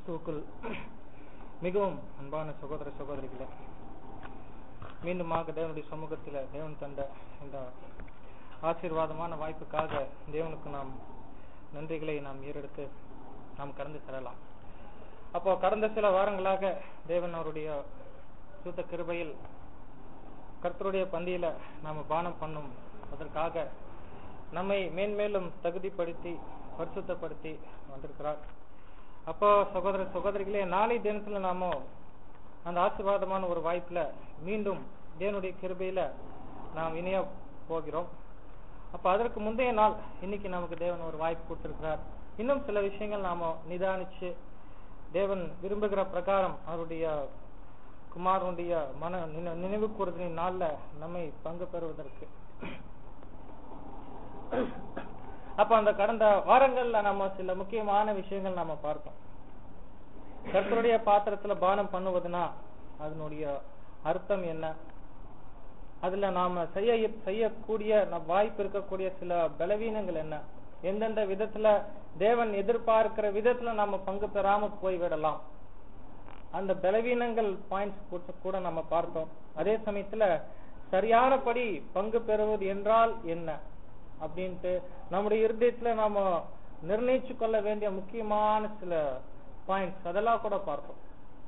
கிறிஸ்துவுக்குள் மிகவும் அன்பான சகோதர சகோதரிகளே மீண்டுமாக தேவனுடைய சமூகத்தில் தேவன் தந்த இந்த ஆசீர்வாதமான வாய்ப்புக்காக தேவனுக்கு நாம் நன்றிகளை நாம் ஏறெடுத்து நாம் கடந்து செல்லலாம் அப்போ கடந்த சில வாரங்களாக தேவன் அவருடைய சுத்த கிருபையில் கர்த்தருடைய பந்தியில நாம பானம் பண்ணும் அதற்காக நம்மை மேன்மேலும் தகுதிப்படுத்தி பரிசுத்தப்படுத்தி வந்திருக்கிறார் அப்போ சகோதர சகோதரிகளே நாளை தினத்துல நாம அந்த ஆசீர்வாதமான ஒரு வாய்ப்புல மீண்டும் தேவனுடைய கிருபையில நாம் இணைய போகிறோம் அப்ப அதற்கு முந்தைய நாள் இன்னைக்கு நமக்கு தேவன் ஒரு வாய்ப்பு கொடுத்திருக்கிறார் இன்னும் சில விஷயங்கள் நாம நிதானிச்சு தேவன் விரும்புகிற பிரகாரம் அவருடைய குமாரனுடைய மன நினைவு கூறுதலின் நாள்ல நம்மை பங்கு பெறுவதற்கு அப்ப அந்த கடந்த வாரங்கள்ல நம்ம சில முக்கியமான விஷயங்கள் நாம பார்த்தோம் கர்த்தருடைய பாத்திரத்துல பானம் பண்ணுவதுனா அதனுடைய அர்த்தம் என்ன அதுல நாம செய்ய செய்யக்கூடிய வாய்ப்பு இருக்கக்கூடிய சில பலவீனங்கள் என்ன எந்தெந்த விதத்துல தேவன் எதிர்பார்க்கிற விதத்துல நாம பங்கு பெறாம போய்விடலாம் அந்த பலவீனங்கள் பாயிண்ட்ஸ் கூட நம்ம பார்த்தோம் அதே சமயத்துல சரியானபடி பங்கு பெறுவது என்றால் என்ன அப்படின்ட்டு நம்முடைய இருதயத்துல நாம நிர்ணயிச்சு கொள்ள வேண்டிய முக்கியமான சில பாயிண்ட்ஸ் அதெல்லாம் கூட பார்த்தோம்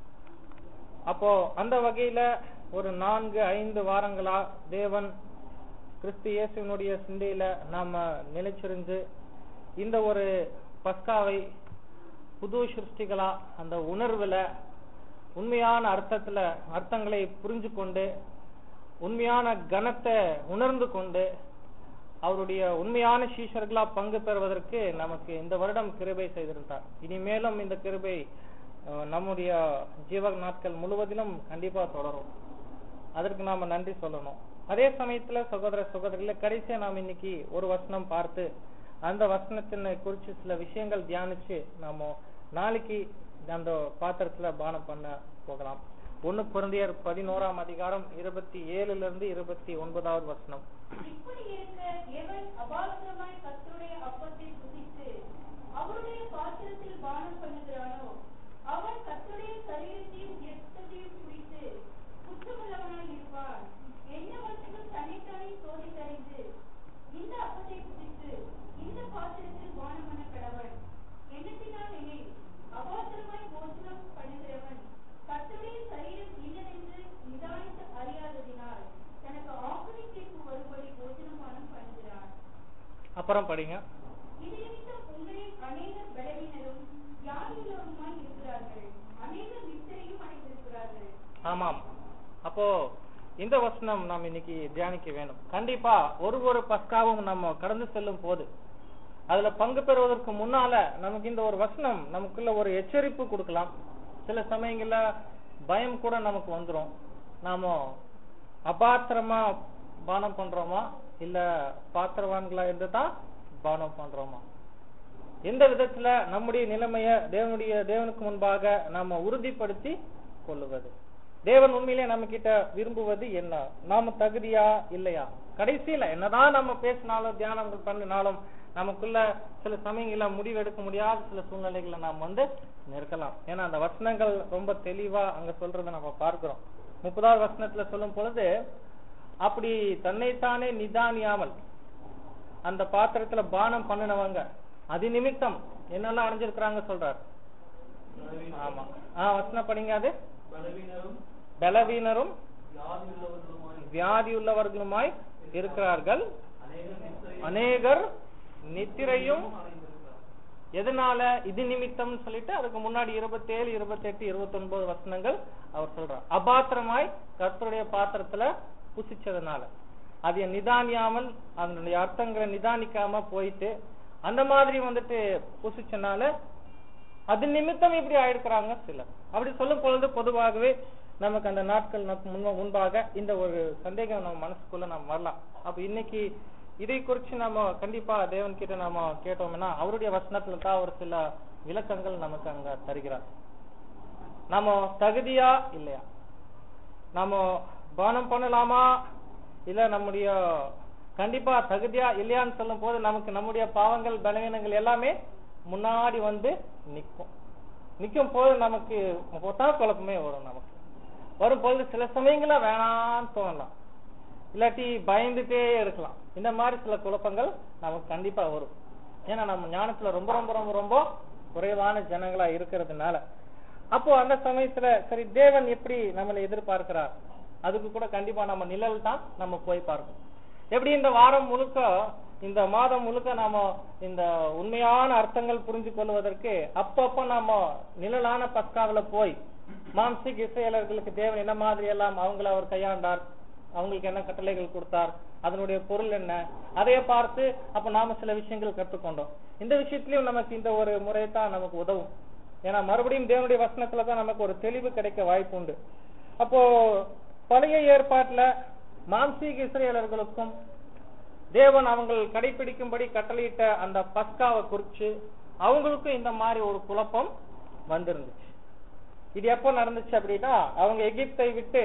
அப்போ அந்த வகையில ஒரு நான்கு ஐந்து வாரங்களா தேவன் கிறிஸ்து இயேசுவினுடைய சிந்தையில நாம நிலைச்சிருந்து இந்த ஒரு பஸ்காவை புது சிருஷ்டிகளா அந்த உணர்வுல உண்மையான அர்த்தத்துல அர்த்தங்களை புரிஞ்சு கொண்டு உண்மையான கனத்தை உணர்ந்து கொண்டு அவருடைய உண்மையான சீஷர்களா பங்கு பெறுவதற்கு நமக்கு இந்த வருடம் கிருபை செய்திருந்தார் இனிமேலும் இந்த கிருபை நம்முடைய ஜீவ நாட்கள் முழுவதிலும் கண்டிப்பா தொடரும் அதற்கு நாம நன்றி சொல்லணும் அதே சமயத்துல சகோதர சகோதரிகள கடைசியா நாம் இன்னைக்கு ஒரு வசனம் பார்த்து அந்த வசனத்தினை குறிச்சு சில விஷயங்கள் தியானிச்சு நாம நாளைக்கு அந்த பாத்திரத்துல பானம் பண்ண போகலாம் ஒண்ணு குழந்தையர் பதினோராம் அதிகாரம் இருபத்தி ஏழுல இருந்து இருபத்தி ஒன்பதாவது வசனம் இப்படி இருக்க எவன் அபாத்திரமாய் கர்த்தருடைய அப்பத்தை புசித்து அவருடைய பாத்திரத்தில் பானம் பண்ணுகிறானோ அவன் கர்த்தருடைய சரீரத்தையும் இரத்தத்தையும் குடித்து குற்றமுள்ளவனாய் இருப்பான் என்னவற்றுக்கும் தன்னைத்தானே சோதித்தறிந்து இந்த அப்பத்தை புசித்து இந்த பாத்திரத்தில் பானம் பண்ண கடவன் எண்ணத்தினால் எனில் அபாத்திரமாய் போஜனம் பண்ணுகிறவன் கர்த்தருடைய சரீரம் இன்னதென்று நிதானித்து அறியாததினால் தனக்கு ஆக்குனை தீர்ப்பு வரும்படி போஜனமானம் பண்ணுகிறான் அப்புறம் படிங்க இது நிமித்தம் உங்களில் அநேகர் பலவீனரும் வியாதியுள்ளவருமாய் இருக்கிறார்கள் அநேகர் நித்திரையும் அடைந்திருக்கிறார்கள் ஆமாம் அப்போ இந்த வசனம் நாம் இன்னைக்கு தியானிக்க வேணும் கண்டிப்பா ஒரு ஒரு பஸ்காவும் நம்ம கடந்து செல்லும் போது அதுல பங்கு பெறுவதற்கு முன்னால நமக்கு இந்த ஒரு வசனம் நமக்குள்ள ஒரு எச்சரிப்பு கொடுக்கலாம் சில சமயங்கள்ல பயம் கூட நமக்கு வந்துரும் நாம அபாத்திரமா பானம் பண்றோமா இல்ல பாத்திரவான்களா இருந்து தான் பானம் பண்றோமா எந்த விதத்துல நம்முடைய நிலைமைய தேவனுடைய தேவனுக்கு முன்பாக நாம உறுதிப்படுத்தி கொள்ளுவது தேவன் உண்மையிலே நம்ம கிட்ட விரும்புவது என்ன நாம தகுதியா இல்லையா கடைசியில என்னதான் நம்ம பேசினாலும் தியானங்கள் பண்ணினாலும் நமக்குள்ள சில சமயங்கள முடிவு எடுக்க முடியாத சில சூழ்நிலைகளை நாம் வந்து நிற்கலாம் ஏன்னா அந்த வசனங்கள் ரொம்ப தெளிவா அங்க சொல்றத நம்ம பார்க்கிறோம் முப்பதாவது வசனத்துல சொல்லும் பொழுது அப்படி தன்னைத்தானே நிதானியாமல் அந்த பாத்திரத்துல பானம் பண்ணினவங்க அது நிமித்தம் என்னெல்லாம் அடைஞ்சிருக்கிறாங்க சொல்றார் ஆமா ஆஹ் வசனம் படிங்க அது பலவீனரும் வியாதி உள்ளவர்களுமாய் இருக்கிறார்கள் அநேகர் நித்திரையும் எதனால இது நிமித்தம் சொல்லிட்டு அதுக்கு முன்னாடி இருபத்தி ஏழு இருபத்தி எட்டு இருபத்தி ஒன்பது வசனங்கள் அவர் சொல்றார் அபாத்திரமாய் கர்த்தருடைய பாத்திரத்துல புசிச்சதுனால அதை நிதானியாமல் அதனுடைய அர்த்தங்களை நிதானிக்காம போயிட்டு அந்த மாதிரி வந்துட்டு புசிச்சனால அது நிமித்தம் இப்படி ஆயிருக்கிறாங்க சிலர் அப்படி சொல்லும் பொழுது பொதுவாகவே நமக்கு அந்த நாட்கள் முன்பாக இந்த ஒரு சந்தேகம் நம்ம மனசுக்குள்ள நம்ம வரலாம் அப்ப இன்னைக்கு இதை குறிச்சு நம்ம கண்டிப்பா தேவன் கிட்ட நாம கேட்டோம்னா அவருடைய வசனத்துல தான் ஒரு சில விளக்கங்கள் நமக்கு அங்க தருகிறார் நாம தகுதியா இல்லையா நாம பானம் பண்ணலாமா இல்ல நம்முடைய கண்டிப்பா தகுதியா இல்லையான்னு சொல்லும் போது நமக்கு நம்முடைய பாவங்கள் பலவீனங்கள் எல்லாமே முன்னாடி வந்து நிற்கும் நிக்கும் போது நமக்கு மொத்தம் குழப்பமே வரும் நமக்கு வரும்பொழுது சில சமயங்கள வேணாம்னு தோணலாம் இல்லாட்டி பயந்துட்டே இருக்கலாம் இந்த மாதிரி சில குழப்பங்கள் நமக்கு கண்டிப்பா வரும் ஏன்னா நம்ம ஞானத்துல ரொம்ப ரொம்ப ரொம்ப ரொம்ப குறைவான ஜனங்களா இருக்கிறதுனால அப்போ அந்த சமயத்துல சரி தேவன் எப்படி நம்மளை எதிர்பார்க்கிறார் அதுக்கு கூட கண்டிப்பா நம்ம நிழல் தான் நம்ம போய் பார்க்கணும் எப்படி இந்த வாரம் முழுக்க இந்த மாதம் முழுக்க நாம இந்த உண்மையான அர்த்தங்கள் புரிஞ்சு கொள்வதற்கு அப்பப்ப நாம நிழலான பஸ்காவில போய் மாம்சிக் இசையாளர்களுக்கு தேவன் என்ன மாதிரி எல்லாம் அவங்கள அவர் கையாண்டார் அவங்களுக்கு என்ன கட்டளைகள் கொடுத்தார் அதனுடைய பொருள் என்ன அதைய பார்த்து அப்ப நாம சில விஷயங்கள் கற்றுக்கொண்டோம் இந்த விஷயத்திலயும் நமக்கு இந்த ஒரு முறை தான் நமக்கு உதவும் ஏன்னா மறுபடியும் தேவனுடைய வசனத்துல தான் நமக்கு ஒரு தெளிவு கிடைக்க வாய்ப்பு உண்டு அப்போ பழைய ஏற்பாட்டுல மாம்சீக இஸ்ரேலர்களுக்கும் தேவன் அவங்க கடைபிடிக்கும்படி கட்டளையிட்ட அந்த பஸ்காவை குறிச்சு அவங்களுக்கும் இந்த மாதிரி ஒரு குழப்பம் வந்திருந்துச்சு இது எப்போ நடந்துச்சு அப்படின்னா அவங்க எகிப்தை விட்டு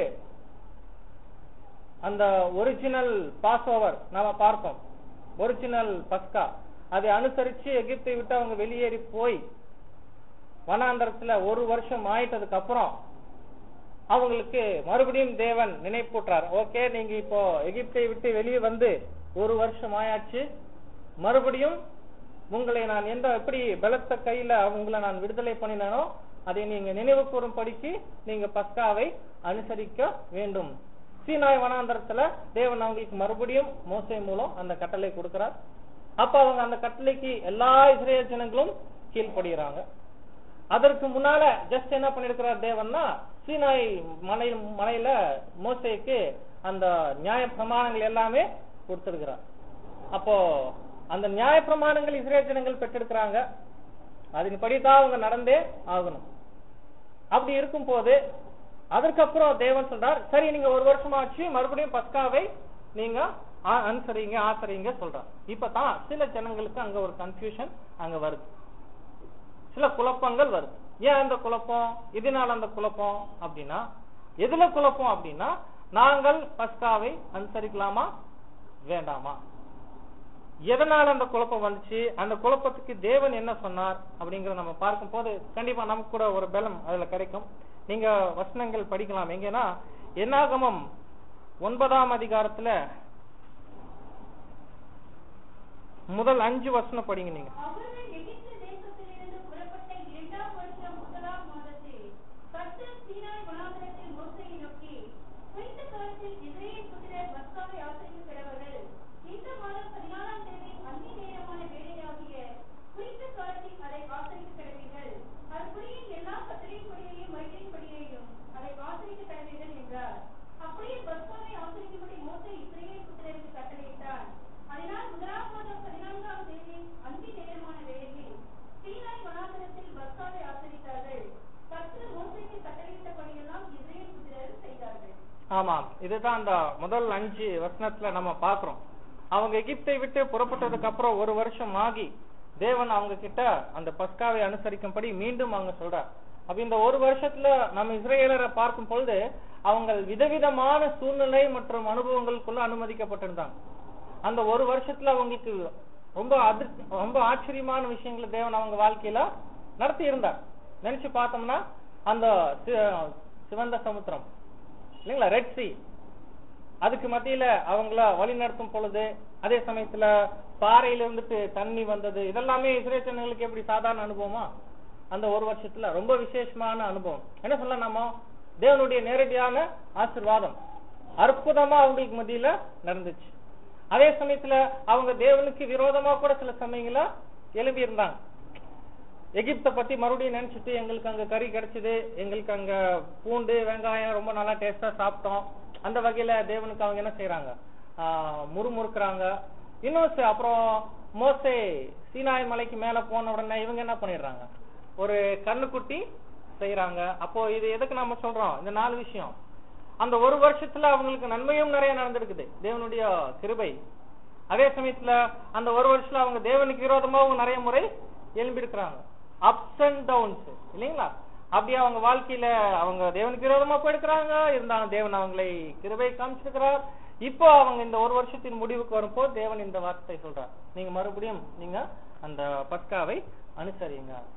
அந்த ஒரிஜினல் பாஸ் ஓவர் நாம பார்த்தோம் ஒரிஜினல் பஸ்கா அதை அனுசரிச்சு எகிப்தை விட்டு அவங்க வெளியேறி போய் வனாந்தரத்துல ஒரு வருஷம் ஆயிட்டதுக்கு அப்புறம் அவங்களுக்கு மறுபடியும் தேவன் நினைப்பூட்டுறார் ஓகே நீங்க இப்போ எகிப்தை விட்டு வெளியே வந்து ஒரு வருஷம் ஆயாச்சு மறுபடியும் உங்களை நான் எந்த எப்படி பலத்த கையில உங்களை நான் விடுதலை பண்ணினோ அதை நீங்க நினைவு கூறும்படிக்கு நீங்க பஸ்காவை அனுசரிக்க வேண்டும் சீனாய் வனாந்தரத்துல தேவன் அவங்களுக்கு மறுபடியும் மோசை மூலம் அந்த கட்டளை கொடுக்கிறார் அப்ப அவங்க அந்த கட்டளைக்கு எல்லா இஸ்ரேல் ஜனங்களும் கீழ்ப்படுகிறாங்க அதற்கு முன்னால ஜஸ்ட் என்ன பண்ணிருக்கிறார் தேவன்னா சீனாய் மலை மலையில மோசைக்கு அந்த நியாய பிரமாணங்கள் எல்லாமே கொடுத்திருக்கிறார் அப்போ அந்த நியாய பிரமாணங்கள் இஸ்ரேல் ஜனங்கள் பெற்றிருக்கிறாங்க அதன்படி தான் அவங்க நடந்தே ஆகணும் அப்படி இருக்கும் போது அதற்கப்புறம் தேவன் சொல்றார் சரி நீங்க ஒரு வருஷம் ஆச்சு மறுபடியும் பஸ்காவை நீங்க ஆ- அனுசரிங்க ஆசரிங்க சொல்றார் இப்பதான் சில ஜனங்களுக்கு அங்க ஒரு கன்ஃபியூஷன் அங்க வருது சில குழப்பங்கள் வருது ஏன் அந்த குழப்பம் இதனால அந்த குழப்பம் அப்படின்னா எதுல குழப்பம் அப்படின்னா நாங்கள் பஸ்காவை அனுசரிக்கலாமா வேண்டாமா எதனால அந்த குழப்பம் வந்துச்சு அந்த குழப்பத்துக்கு தேவன் என்ன சொன்னார் அப்படிங்கறத நம்ம பார்க்கும் போது கண்டிப்பா நமக்கு கூட ஒரு பலம் அதுல கிடைக்கும் நீங்க வசனங்கள் படிக்கலாம் எங்கன்னா என்னாகமம் ஒன்பதாம் அதிகாரத்துல முதல் அஞ்சு வசனம் படிங்க நீங்க அவர்கள் எகிப்து தேசத்திலிருந்து புறப்பட்ட இரண்டாம் வருஷம் முதலாம் மாதத்தில் கர்த்தர் சீனாய் வனாந்தரத்தில் மோசேயை நோக்கி குறித்த காலத்தில் இஸ்ரேல் புத்திரர் பஸ்காவை ஆசரிக்க கடவர்கள் இந்த மாதம் பதினாலாம் தேதி அந்நிய நேரமான வேலையாகிய குறித்த காலத்தில் அதை ஆசரிக்க கடவீர்கள் அதுக்குரிய எல்லா கட்டளைப்படியையும் வைத்தின்படியையும் அதை ஆசரிக்க கடவீர்கள் என்றார் அப்படியே பஸ்காவை ஆசரிக்கும்படி மோசே இஸ்ரேல் புத்திரருக்கு கட்டளையிட்டார் அதனால் முதலாம் மாதம் பதினான்காம் தேதி அந்தி நேரமான வேளையில் சீனாய் வனாந்தரத்தில் பஸ்காவை ஆசரித்தார்கள் கர்த்தர் மோசேக்கு கட்டளையிட்டபடியெல்லாம் இஸ்ரேல் புத்திரர் செய்தார்கள் ஆமாம் இதுதான் அந்த முதல் அஞ்சு வசனத்துல நம்ம பாக்குறோம் அவங்க எகிப்தை விட்டு புறப்பட்டதுக்கு அப்புறம் ஒரு வருஷம் ஆகி தேவன் அவங்க கிட்ட அந்த பஸ்காவை அனுசரிக்கும்படி மீண்டும் அவங்க சொல்றார் அப்ப இந்த ஒரு வருஷத்துல நம்ம இஸ்ரேலரை பார்க்கும் பொழுது அவங்க விதவிதமான சூழ்நிலை மற்றும் அனுபவங்களுக்குள்ள அனுமதிக்கப்பட்டிருந்தாங்க அந்த ஒரு வருஷத்துல அவங்களுக்கு ரொம்ப அதிர் ரொம்ப ஆச்சரியமான விஷயங்களை தேவன் அவங்க வாழ்க்கையில நடத்தி இருந்தார் நினைச்சு பார்த்தோம்னா அந்த சி- சிவந்த சமுத்திரம் இல்லைங்களா ரெட் சி அதுக்கு மத்தியில அவங்கள வழி நடத்தும் பொழுது அதே சமயத்துல பாறையில இருந்துட்டு தண்ணி வந்தது இதெல்லாமே இஸ்ரேல் ஜனங்களுக்கு எப்படி சாதாரண அனுபவமா அந்த ஒரு வருஷத்துல ரொம்ப விசேஷமான அனுபவம் என்ன சொல்ல நம்ம தேவனுடைய நேரடியான ஆசீர்வாதம் அற்புதமா அவங்களுக்கு மத்தியில நடந்துச்சு அதே சமயத்துல அவங்க தேவனுக்கு விரோதமா கூட சில சமயங்கள எழுப்பி இருந்தாங்க எகிப்த பத்தி மறுபடியும் நினைச்சிட்டு எங்களுக்கு அங்க கறி கிடைச்சது எங்களுக்கு அங்க பூண்டு வெங்காயம் ரொம்ப நல்லா டேஸ்டா சாப்பிட்டோம் அந்த வகையில தேவனுக்கு அவங்க என்ன செய்யறாங்க ஆஹ் முறுமுறுக்குறாங்க இன்னும் ச- அப்புறம் மோசே சீனாய் மலைக்கு மேல போன உடனே இவங்க என்ன பண்ணிடுறாங்க ஒரு கண்ணுக்குட்டி செய்யறாங்க அப்போ இது எதுக்கு நாம சொல்றோம் இந்த நாலு விஷயம் அந்த ஒரு வருஷத்துல அவங்களுக்கு நன்மையும் நிறைய நடந்திருக்குது தேவனுடைய கிருபை அதே சமயத்துல அந்த ஒரு வருஷத்துல அவங்க தேவனுக்கு விரோதமா அவங்க நிறைய முறை எழும்பி இருக்கிறாங்க அப்ஸ் அண்ட் டவுன்ஸ் இல்லைங்களா அப்படியே அவங்க வாழ்க்கையில அவங்க தேவனுக்கு விரோதமா போயிருக்கிறாங்க இருந்தாலும் தேவன் அவங்களை கிருபை காமிச்சிருக்கிறார் இப்போ அவங்க இந்த ஒரு வருஷத்தின் முடிவுக்கு வரும்போது தேவன் இந்த வார்த்தை சொல்றார் நீங்க மறுபடியும் நீங்க அந்த பஸ்காவை அனுசரிங்க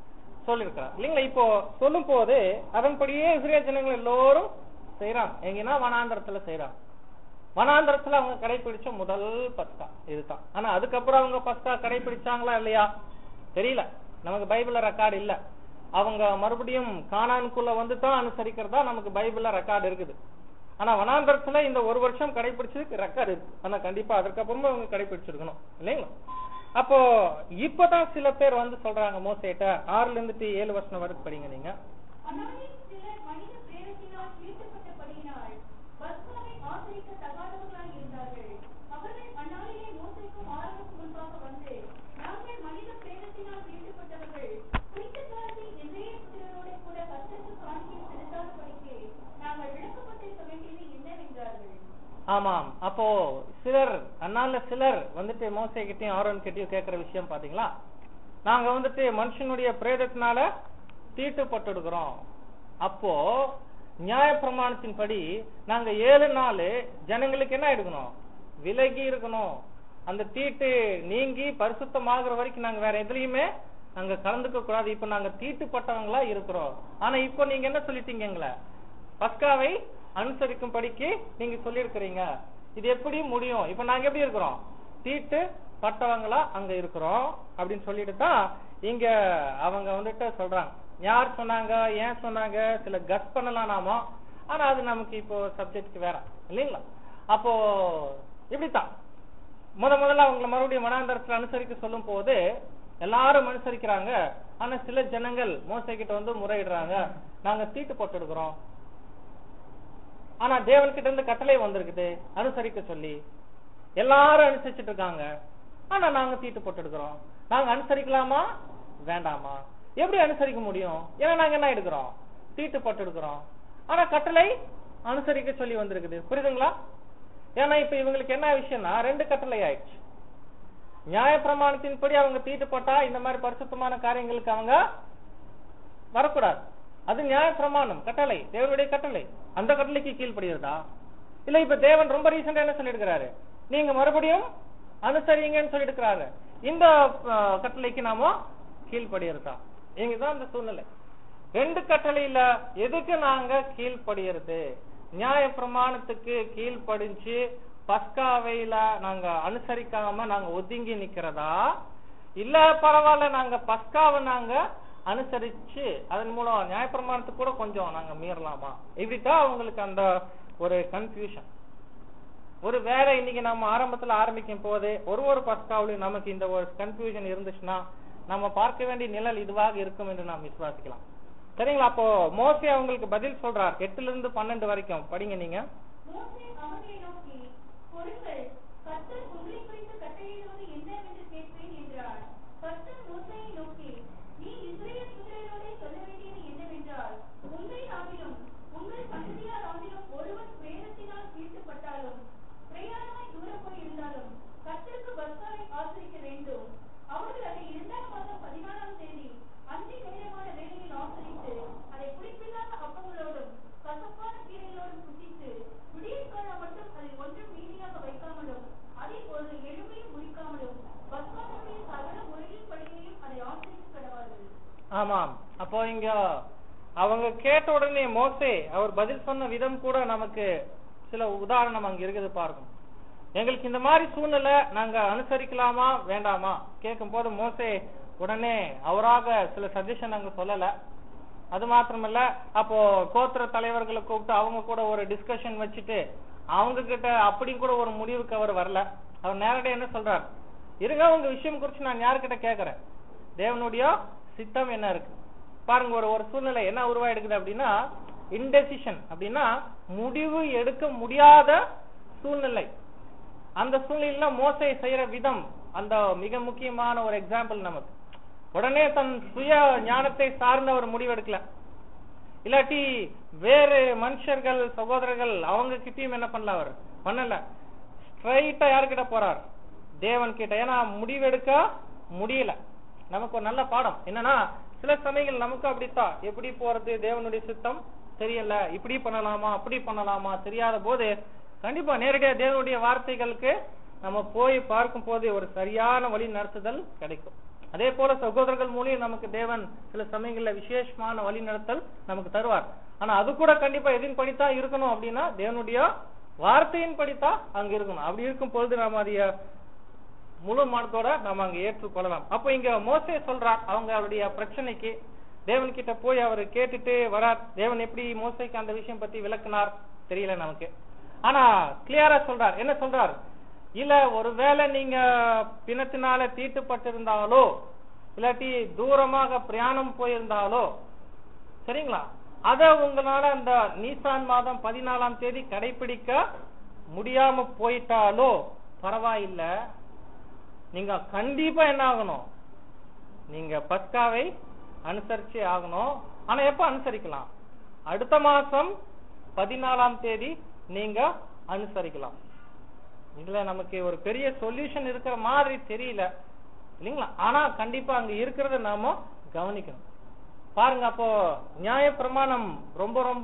சொல்லியிருக்கிறார் இல்லைங்களா இப்போ சொல்லும் போது அதன்படியே இஸ்ரேல் ஜனங்கள் எல்லோரும் செய்யறாங்க எங்கன்னா வனாந்தரத்துல செய்யறாங்க வனாந்தரத்துல அவங்க கடைபிடிச்ச முதல் பஸ்கா இதுதான் ஆனா அதுக்கப்புறம் அவங்க பஸ்கா கடைபிடிச்சாங்களா இல்லையா தெரியல நமக்கு பைபிள்ல ரெக்கார்டு இல்ல அவங்க மறுபடியும் கானானுக்குள்ள வந்து தான் அனுசரிக்கிறதா நமக்கு பைபிள்ல ரெக்கார்டு இருக்குது ஆனா வனாந்தரத்துல இந்த ஒரு வருஷம் கடைபிடிச்சதுக்கு ரெக்கார்டு இருக்கு ஆனா கண்டிப்பா அதற்கப்புறமா அவங்க கடைபிடிச்சிருக்கணும் இல்லைங்களா அப்போ இப்பதான் சில பேர் வந்து சொல்றாங்க மோசேட்ட ஆறுல இருந்துட்டு ஏழு வருஷம் வரைக்கும் படிங்க நீங்க அந்நாளில் சிலர் மனித பிரேரத்தினால் ஈர்க்கப்பட்டபடியினால் பஸ்காவை ஆசரிக்க தகாதவர்களாய் இருந்தார்கள் அவர்கள் அந்நாளிலே மோசேக்கும் ஆரோனுக்கும் முன்பாக வந்து நாங்கள் மனித பிரேரத்தினால் ஈர்க்கப்பட்டவர்கள் குறித்த காலத்தில் இஸ்ரேல் புத்திரரோடு கூட கர்த்தருக்கு காணிக்கை செலுத்தாதபடிக்கு நாங்கள் விளக்கப்பட்டிருக்க வேண்டியது என்னவென்றார்கள் ஆமாம் அப்போ சிலர் அண்ணால சிலர் வந்துட்டு மோசை கிட்டயும் ஆரோன் கிட்டயும் கேட்கிற விஷயம் பாத்தீங்களா நாங்க வந்துட்டு மனுஷனுடைய பிரேதத்தினால தீட்டுப்பட்டுடுகிறோம் அப்போ நியாய பிரமாணத்தின்படி நாங்க ஏழு நாள் ஜனங்களுக்கு என்ன எடுக்கணும் விலகி இருக்கணும் அந்த தீட்டு நீங்கி பரிசுத்தமாகிற வரைக்கும் நாங்க வேற எதுலயுமே நாங்க கலந்துக்க கூடாது இப்ப நாங்க தீட்டுப்பட்டவங்களா இருக்கிறோம் ஆனா இப்போ நீங்க என்ன சொல்லிட்டீங்க எங்களை பஸ்காவை அனுசரிக்கும் படிக்கு நீங்க சொல்லியிருக்கிறீங்க இது எப்படி முடியும் இப்ப நாங்க எப்படி இருக்கிறோம் தீட்டு பட்டவங்களா அங்க இருக்கிறோம் அப்படின்னு சொல்லிட்டு தான் இங்க அவங்க வந்துட்டு சொல்றாங்க யார் சொன்னாங்க ஏன் சொன்னாங்க சில கஸ் பண்ணலாம் நாமோ ஆனா அது நமக்கு இப்போ சப்ஜெக்ட் வேற இல்லைங்களா அப்போ இப்படித்தான் முத முதல்ல அவங்கள மறுபடியும் மனாந்தரத்துல அனுசரிக்க சொல்லும் போது எல்லாரும் அனுசரிக்கிறாங்க ஆனா சில ஜனங்கள் மோசை கிட்ட வந்து முறையிடுறாங்க நாங்க தீட்டு போட்டுடுக்கிறோம் ஆனா தேவன் கிட்ட இருந்து கட்டளை வந்திருக்குது அனுசரிக்க சொல்லி எல்லாரும் அனுசரிச்சுட்டு இருக்காங்க ஆனா நாங்க தீட்டு போட்டுடுக்கிறோம் நாங்க அனுசரிக்கலாமா வேண்டாமா எப்படி அனுசரிக்க முடியும் ஏன்னா நாங்க என்ன எடுக்கிறோம் தீட்டு போட்டு எடுக்கிறோம் ஆனா கட்டளை அனுசரிக்க சொல்லி வந்திருக்குது புரியுதுங்களா ஏன்னா இப்ப இவங்களுக்கு என்ன விஷயம்னா ரெண்டு கட்டளை ஆயிடுச்சு நியாய பிரமாணத்தின்படி அவங்க தீட்டு போட்டா இந்த மாதிரி பரிசுத்தமான காரியங்களுக்கு அவங்க வரக்கூடாது அது நியாய பிரமாணம் கட்டளை தேவனுடைய கட்டளை அந்த கட்டளைக்கு கீழ்ப்படுகிறதா இல்ல இப்ப தேவன் ரொம்ப ரீசெண்டா என்ன சொல்லிருக்கிறாரு நீங்க மறுபடியும் அனுசரிங்கன்னு சொல்லிருக்கிறாரு இந்த அஹ், கட்டளைக்கு நாம கீழ்ப்படுகிறதா இங்கதான் இந்த சூழ்நிலை ரெண்டு கட்டளையில எதுக்கு நாங்க கீழ்ப்படுகிறது நியாய பிரமாணத்துக்கு கீழ்ப்படிஞ்சு பஸ்காவையில நாங்க அனுசரிக்காம நாங்க ஒதுங்கி நிக்கிறதா இல்ல பரவாயில்ல நாங்க பஸ்காவை நாங்க அனுசரிச்சு அதன் மூலம் நியாயப்பிரமாணத்துக்கு கூட கொஞ்சம் நாங்க மீறலாமா இப்படித்தான் அவங்களுக்கு அந்த ஒரு கன்ஃபியூஷன் ஒரு வேலை இன்னைக்கு நம்ம ஆரம்பத்துல ஆரம்பிக்கும் போது ஒரு ஒரு பஸ்காவிலும் நமக்கு இந்த ஒரு கன்ஃபியூஷன் இருந்துச்சுன்னா நம்ம பார்க்க வேண்டிய நிழல் இதுவாக இருக்கும் என்று நாம் விசுவாசிக்கலாம் சரிங்களா அப்போ மோசே அவங்களுக்கு பதில் சொல்றார் எட்டுல இருந்து பன்னெண்டு வரைக்கும் படிங்க நீங்க மோசே அவர்களை நோக்கி பொருட்கள் கர்த்தர் உங்களை குறித்து கட்டளையிடுவது என்னவென்று கேட்பேன் என்றார் கர்த்தர் மோசேயை நோக்கி நீ இஸ்ரவேல் புத்திரரோடே சொல்ல வேண்டியது என்னவென்றால் உங்கள் ஆவிலும் உங்கள் சந்ததியார் ஆவிலும் ஒருவன் பிரேதத்தினால் தீர்க்கப்பட்டாலும் பிரயாணமாய் தூரம் போய் இருந்தாலும் கர்த்தருக்கு பஸ்காவை ஆசரிக்க வேண்டும் அவர்கள் அதை இரண்டாம் மாதம் பதினாறாம் தேதி அந்தி நேரமான வேளையில் ஆசரித்து அதை புளிப்பில்லாத அப்பங்களோடும் கசப்பான கீரைகளோடும் புசித்து விடியற்காலம் மட்டும் அதை ஒன்றும் மீதியாக வைக்காமலும் அதை ஒரு எலும்பையும் முறிக்காமலும் பஸ்காவுடைய சகல முறையின் படியையும் அதை ஆசரிக்க கடவார்கள் ஆமாம் அப்போ இங்க அவங்க கேட்ட உடனே மோசே அவர் பதில் சொன்ன விதம் கூட நமக்கு சில உதாரணம் அங்க இருக்குது பார்க்கும் எங்களுக்கு இந்த மாதிரி சூழ்நிலை நாங்க அனுசரிக்கலாமா வேண்டாமா கேட்கும் போது மோசே உடனே அவராக சில சஜஷன் அங்க சொல்லல அது மாத்திரமல்ல அப்போ கோத்திர தலைவர்களை கூப்பிட்டு அவங்க கூட ஒரு டிஸ்கஷன் வச்சுட்டு அவங்க கிட்ட அப்படி கூட ஒரு முடிவுக்கு அவர் வரல அவர் நேரடியா என்ன சொல்றார் இருங்க உங்க விஷயம் குறிச்சு நான் யாருக்கிட்ட கேக்குறேன் தேவனுடைய சித்தம் என்ன இருக்கு பாருங்க ஒரு ஒரு சூழ்நிலை என்ன உருவாயிடுக்குது அப்படின்னா இன்டெசிஷன் அப்படின்னா முடிவு எடுக்க முடியாத சூழ்நிலை அந்த சூழ்நிலையில மோசை செய்யற விதம் அந்த மிக முக்கியமான ஒரு எக்ஸாம்பிள் நமக்கு உடனே தன் சுய ஞானத்தை சார்ந்த ஒரு முடிவு எடுக்கல இல்லாட்டி வேறு மனுஷர்கள் சகோதரர்கள் அவங்க கிட்டயும் என்ன பண்ணல அவர் பண்ணல ஸ்ட்ரைட்டா யாருக்கிட்ட போறார் தேவன் கிட்ட ஏன்னா முடிவெடுக்க முடியல நமக்கு ஒரு நல்ல பாடம் என்னன்னா சில சமயங்கள் நமக்கு அப்படித்தான் எப்படி போறது தேவனுடைய சித்தம் தெரியல இப்படி பண்ணலாமா அப்படி பண்ணலாமா தெரியாத போது கண்டிப்பா நேரடியா தேவனுடைய வார்த்தைகளுக்கு நம்ம போய் பார்க்கும் போது ஒரு சரியான வழி நடத்துதல் கிடைக்கும் அதே போல சகோதரர்கள் மூலியம் நமக்கு தேவன் சில சமயங்கள்ல விசேஷமான வழி நடத்தல் நமக்கு தருவார் ஆனா அது கூட கண்டிப்பா எதின் படித்தான் இருக்கணும் அப்படின்னா தேவனுடைய வார்த்தையின் படித்தான் அங்க இருக்கணும் அப்படி இருக்கும் பொழுது நாம அதைய முழு மனத்தோட நம்ம அங்க ஏற்றுக்கொள்ளலாம் அப்ப இங்க மோசே சொல்றார் அவங்க அவருடைய பிரச்சனைக்கு தேவன் கிட்ட போய் அவர் கேட்டுட்டு வரார் தேவன் எப்படி மோசைக்கு அந்த விஷயம் பத்தி விளக்குனார் தெரியல நமக்கு ஆனா கிளியரா சொல்றார் என்ன சொல்றார் இல்ல ஒருவேளை நீங்க பிணத்தினால தீட்டுப்பட்டிருந்தாலோ இல்லாட்டி தூரமாக பிரயாணம் போயிருந்தாலோ சரிங்களா அத உங்களால அந்த நீசான் மாதம் பதினாலாம் தேதி கடைபிடிக்க முடியாம போயிட்டாலோ பரவாயில்ல நீங்க கண்டிப்பா என்ன ஆகணும் நீங்க பஸ்காவை அனுசரிச்சே ஆகணும் ஆனா எப்ப அனுசரிக்கலாம் அடுத்த மாசம் பதினாலாம் தேதி நீங்க அனுசரிக்கலாம் இதுல நமக்கு ஒரு பெரிய சொல்யூஷன் இருக்கிற மாதிரி தெரியல இல்லைங்களா ஆனா கண்டிப்பா அங்க இருக்கிறத நாம கவனிக்கணும் பாருங்க அப்போ நியாய பிரமாணம் ரொம்ப ரொம்ப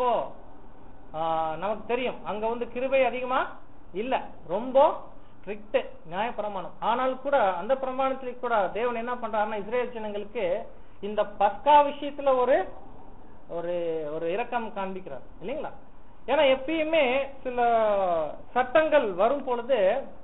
ஆ, நமக்கு தெரியும் அங்க வந்து கிருபை அதிகமா இல்ல ரொம்ப ஸ்ட்ரிக்ட் நியாய பிரமாணம் ஆனால் கூட அந்த பிரமாணத்துல கூட தேவன் என்ன பண்றாருன்னா இஸ்ரேல் ஜனங்களுக்கு இந்த பஸ்கா விஷயத்துல ஒரு ஒரு ஒரு இரக்கம் காண்பிக்கிறார் இல்லைங்களா ஏன்னா எப்பயுமே சில சட்டங்கள் வரும் பொழுது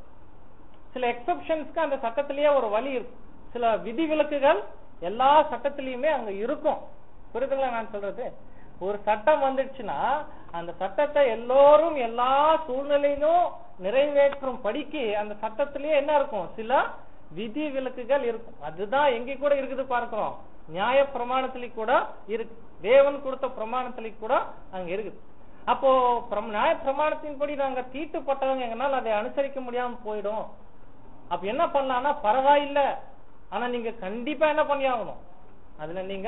சில எக்ஸப்ஷன்ஸ்க்கு அந்த சட்டத்திலேயே ஒரு வழி இருக்கும் சில விதிவிலக்குகள் எல்லா சட்டத்திலயுமே அங்க இருக்கும் புரியுதுங்களா நான் சொல்றது ஒரு சட்டம் வந்துடுச்சுன்னா அந்த சட்டத்தை எல்லோரும் எல்லா சூழ்நிலையிலும் நிறைவேற்றும் படிக்கு அந்த சட்டத்திலேயே என்ன இருக்கும் சில விதி விலக்குகள் இருக்கும் அதுதான் எங்க கூட இருக்குது பார்க்கிறோம் நியாய பிரமாணத்திலே கூட இருக்கு தேவன் கொடுத்த பிரமாணத்திலே கூட அங்க இருக்குது அப்போ பிரம்- நியாய பிரமாணத்தின்படி நாங்க தீட்டுப்பட்டவங்க எங்கனால அதை அனுசரிக்க முடியாம போயிடும் அப்ப என்ன பண்ணலாம்னா பரவாயில்ல ஆனா நீங்க கண்டிப்பா என்ன பண்ணி ஆகணும் அதுல நீங்க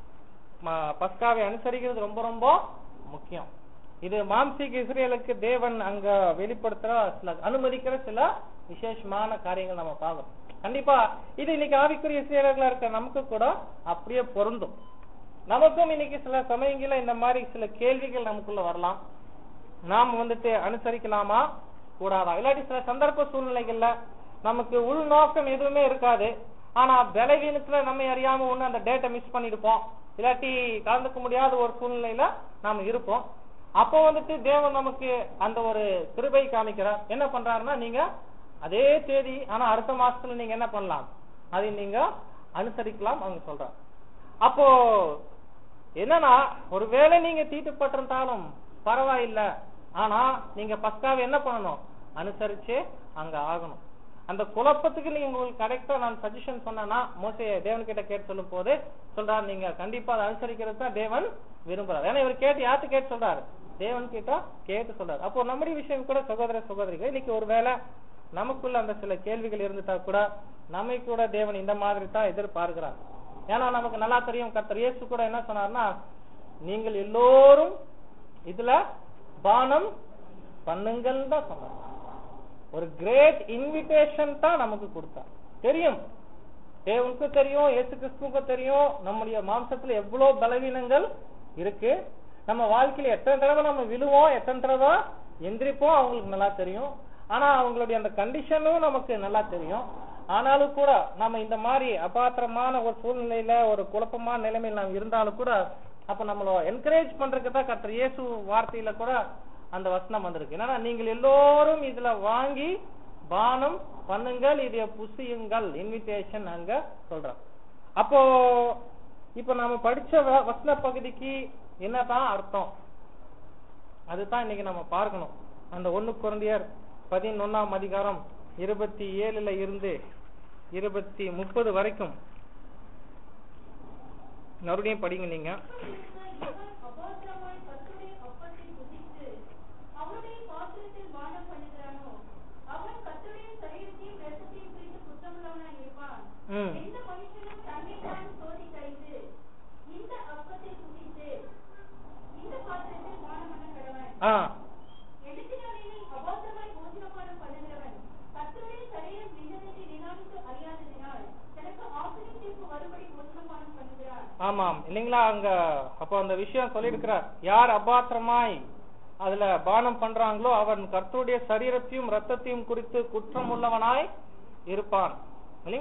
ம- பஸ்காவை அனுசரிக்கிறது ரொம்ப ரொம்ப முக்கியம் இது மாம்சீக இஸ்ரேலுக்கு தேவன் அங்க வெளிப்படுத்துற சில அனுமதிக்கிற சில விசேஷமான காரியங்கள் நம்ம பார்க்கணும் கண்டிப்பா இது இன்னைக்கு ஆவிக்குரிய இஸ்ரேலர்களா இருக்க நமக்கு கூட அப்படியே பொருந்தும் நமக்கும் இன்னைக்கு சில சமயங்கள்ல இந்த மாதிரி சில கேள்விகள் நமக்குள்ள வரலாம் நாம் வந்துட்டு அனுசரிக்கலாமா கூடாதா இல்லாட்டி சில சந்தர்ப்ப சூழ்நிலைகள்ல நமக்கு உள்நோக்கம் எதுவுமே இருக்காது ஆனா பலவீனத்துல நம்ம அறியாம ஒண்ணு அந்த டேட்டை மிஸ் பண்ணிருப்போம் இல்லாட்டி கலந்துக்க முடியாத ஒரு சூழ்நிலையில நாம இருப்போம் அப்போ வந்துட்டு தேவன் நமக்கு அந்த ஒரு கிருபை காமிக்கிறார் என்ன பண்றாருன்னா நீங்க அதே தேதி ஆனா அடுத்த மாசத்துல நீங்க என்ன பண்ணலாம் அதை நீங்க அனுசரிக்கலாம் அவங்க சொல்றாங்க அப்போ என்னன்னா ஒருவேளை நீங்க தீட்டுப்பட்டிருந்தாலும் பரவாயில்ல ஆனா நீங்க பஸ்காவை என்ன பண்ணணும் அனுசரிச்சு அங்க ஆகணும் அந்த குழப்பத்துக்கு நீங்க உங்களுக்கு கரெக்டா நான் சஜஷன் சொன்னேன்னா மோசே தேவன் கிட்ட கேட்டு சொல்லும் போது சொல்றாரு நீங்க கண்டிப்பா அதை அனுசரிக்கிறது தான் தேவன் விரும்புறாரு ஏன்னா இவர் கேட்டு யார்த்து கேட்டு சொல்றாரு தேவன் கிட்ட கேட்டு சொல்றாரு அப்போ நம்முடைய விஷயம் கூட சகோதர சகோதரிகள் இன்னைக்கு ஒருவேளை நமக்குள்ள அந்த சில கேள்விகள் இருந்துட்டா கூட நம்மை கூட தேவன் இந்த மாதிரி தான் எதிர்பார்க்கிறார் ஏன்னா நமக்கு நல்லா தெரியும் கர்த்தர் இயேசு கூட என்ன சொன்னார்னா நீங்கள் எல்லோரும் இதுல பானம் பண்ணுங்கள் தான் சொன்னார் ஒரு கிரேட் இன்விடேஷன் தான் நமக்கு கொடுத்தார் தெரியும் தேவனுக்கு தெரியும் இயேசு கிறிஸ்துவுக்கு தெரியும் நம்முடைய மாம்சத்துல எவ்வளவு பலவீனங்கள் இருக்கு நம்ம வாழ்க்கையில எத்தனை தடவை நம்ம விழுவோம் எத்தனை தடவை எந்திரிப்போம் அவங்களுக்கு நல்லா தெரியும் ஆனா அவங்களுடைய அந்த கண்டிஷனும் நமக்கு நல்லா தெரியும் ஆனாலும் கூட நம்ம இந்த மாதிரி அபாத்திரமான ஒரு சூழ்நிலையில ஒரு குழப்பமான நிலைமையில் நாம் இருந்தாலும் கூட அப்ப நம்மள என்கரேஜ் பண்றதுக்கு தான் கர்த்தர் இயேசு வார்த்தையில கூட அந்த வசனம் வந்திருக்கு என்னன்னா நீங்கள் எல்லோரும் இதுல வாங்கி பானம் பண்ணுங்கள் இதை புசியுங்கள் இன்விடேஷன் அங்க சொல்றோம் அப்போ இப்ப நாம படிச்ச வ- வசன பகுதிக்கு என்னதான் அர்த்தம் அதுதான் இன்னைக்கு நம்ம பார்க்கணும் அந்த ஒண்ணு குழந்தையர் பதினொன்னாம் அதிகாரம் இருபத்தி ஏழுல இருந்து இருபத்தி முப்பது வரைக்கும் மறுபடியும் படிங்க நீங்க அபாத்திரமாய் கர்த்தருடைய அப்பத்தை புசித்து அவருடைய பாத்திரத்தில் பானம் பண்ணுகிறானோ அவன் கர்த்தருடைய சரீரத்தையும் இரத்தத்தையும் குறித்து குற்றமுள்ளவனாய் இருப்பான் ம் எந்த மனுஷனும் தன்னைத்தான் சோதித்தறிந்து இந்த அப்பத்தை புசித்து இந்த பாத்திரத்தில் பானம் பண்ண கடவன் ஆ எழுத்தினாலே அபாத்திரமாய் போஜனபானம் பண்ணுகிறவன் கர்த்தருடைய சரீரம் நின்றதென்று நிதானித்து அறியாததினால் தனக்கு ஆசிரியத்திற்கு வரும்படி போஜனபானம் பண்ணுகிறான் ஆமாம் இல்லைங்களா அங்க அப்போ அந்த விஷயம் சொல்லியிருக்கிறார் யார் அபாத்திரமாய் அதுல பானம் பண்றாங்களோ அவன் கர்த்தருடைய சரீரத்தையும் ரத்தத்தையும் குறித்து குற்றம் உள்ளவனாய் இருப்பான் இல்லைங்களா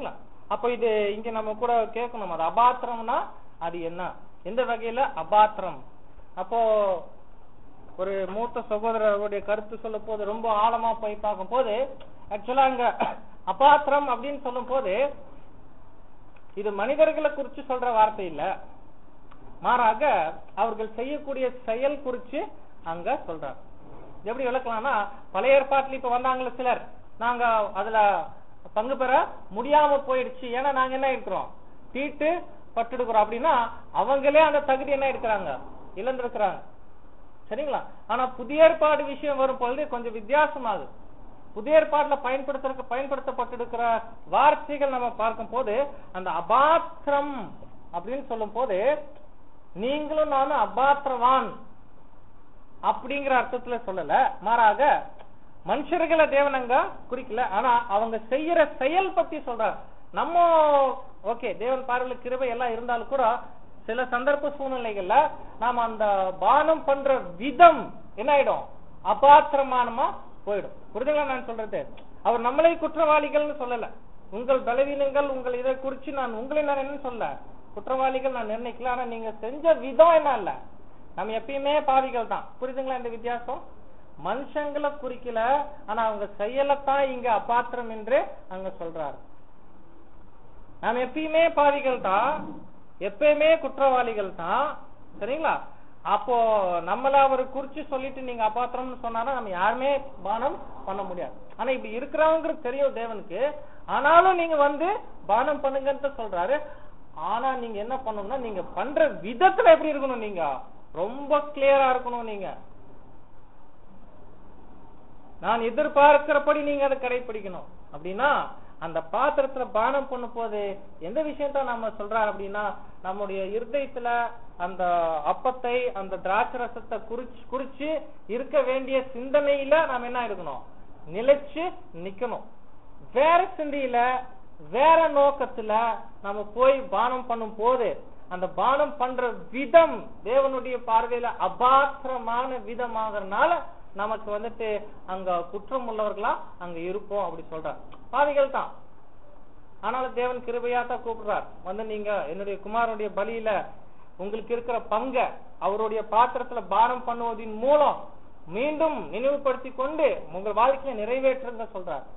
அப்ப இது இங்க நம்ம கூட கேட்கணும் அது அபாத்திரம்னா அது என்ன எந்த வகையில அபாத்திரம் அப்போ ஒரு மூத்த சகோதரருடைய கருத்து சொல்லும் போது ரொம்ப ஆழமா போய் பார்க்கும் போது ஆக்சுவலா அங்க அபாத்திரம் அப்படின்னு சொல்லும் போது இது மனிதர்களை குறிச்சு சொல்ற வார்த்தை இல்ல மாறாக அவர்கள் செய்யக்கூடிய செயல் குறிச்சு அங்க சொல்றாங்க எப்படி விளக்கலாம்னா பழைய ஏற்பாட்டுல இப்ப வந்தாங்களே சிலர் நாங்க அதுல பங்கு பெற முடியாம போயிடுச்சு ஏன்னா நாங்க என்ன இருக்கிறோம் தீட்டு பட்டுடுக்கிறோம் அப்படின்னா அவங்களே அந்த தகுதி என்ன இருக்கிறாங்க இழந்திருக்கிறாங்க சரிங்களா ஆனா புதிய ஏற்பாடு விஷயம் வரும் பொழுது கொஞ்சம் வித்தியாசமாகுது புதிய ஏற்பாட்டுல பயன்படுத்த பயன்படுத்தப்பட்டிருக்கிற வார்த்தைகள் நம்ம பார்க்கும் போது அந்த அபாத்திரம் அப்படின்னு சொல்லும் போது நீங்களும் நானும் அபாத்திரவான் அப்படிங்கிற அர்த்தத்துல சொல்லல மாறாக மனுஷர்களை தேவனங்க குறிக்கல ஆனா அவங்க செய்யற செயல் பத்தி சொல்றாங்க நம்ம ஓகே தேவன் பார்வையில கிருபை எல்லாம் இருந்தாலும் கூட சில சந்தர்ப்ப சூழ்நிலைகள்ல நாம அந்த பானம் பண்ற விதம் என்ன ஆயிடும் அபாத்திரமானமா போயிடும் புரிதுங்களா நான் சொல்றது அவர் நம்மளை குற்றவாளிகள்னு சொல்லல உங்கள் பலவீனங்கள் உங்கள் இதை குறிச்சு நான் உங்களை நான் என்ன சொல்ல குற்றவாளிகள் நான் நிர்ணயிக்கல ஆனா நீங்க செஞ்ச விதம் என்ன இல்ல நம்ம எப்பயுமே பாவிகள் தான் புரியுதுங்களா இந்த வித்தியாசம் மனுஷங்களை குறிக்கல ஆனா அவங்க செயலைத்தான் இங்க அபாத்திரம் என்று அங்க சொல்றாரு நாம் எப்பயுமே பாவிகள் தான் எப்பயுமே குற்றவாளிகள் தான் சரிங்களா அப்போ நம்மள அவர் குறிச்சு சொல்லிட்டு நீங்க அபாத்திரம்னு சொன்னாரா நம்ம யாருமே பானம் பண்ண முடியாது ஆனா இப்படி இருக்கிறவங்களுக்கு தெரியும் தேவனுக்கு ஆனாலும் நீங்க வந்து பானம் பண்ணுங்கன்னு சொல்றாரு ஆனா நீங்க என்ன பண்ணணும்னா நீங்க பண்ற விதத்துல எப்படி இருக்கணும் நீங்க ரொம்ப கிளியரா இருக்கணும் நீங்க நான் எதிர்பார்க்கிறபடி நீங்க அதை கடைபிடிக்கணும் அப்படின்னா அந்த பாத்திரத்துல பானம் பண்ணும் போது எந்த விஷயத்த நம்ம சொல்றாரு அப்படின்னா நம்முடைய இருதயத்துல அந்த அப்பத்தை அந்த திராட்சை ரசத்தை குறிச்சு குறிச்சு இருக்க வேண்டிய சிந்தனையில நாம என்ன இருக்கணும் நிலைச்சு நிக்கணும் வேற சிந்தையில வேற நோக்கத்துல நம்ம போய் பானம் பண்ணும் போது அந்த பானம் பண்ற விதம் தேவனுடைய பார்வையில அபாத்திரமான விதமாகறதுனால நமக்கு வந்துட்டு அங்க குற்றம் உள்ளவர்களா அங்க இருப்போம் அப்படி சொல்றார் பாவிகள் தான் ஆனாலும் தேவன் கிருபையா தான் கூப்பிடுறார் வந்து நீங்க என்னுடைய குமாரனுடைய பலியில உங்களுக்கு இருக்கிற பங்க அவருடைய பாத்திரத்துல பானம் பண்ணுவதின் மூலம் மீண்டும் நினைவுபடுத்தி கொண்டு உங்கள் வாழ்க்கையை நிறைவேற்றுங்க சொல்றார்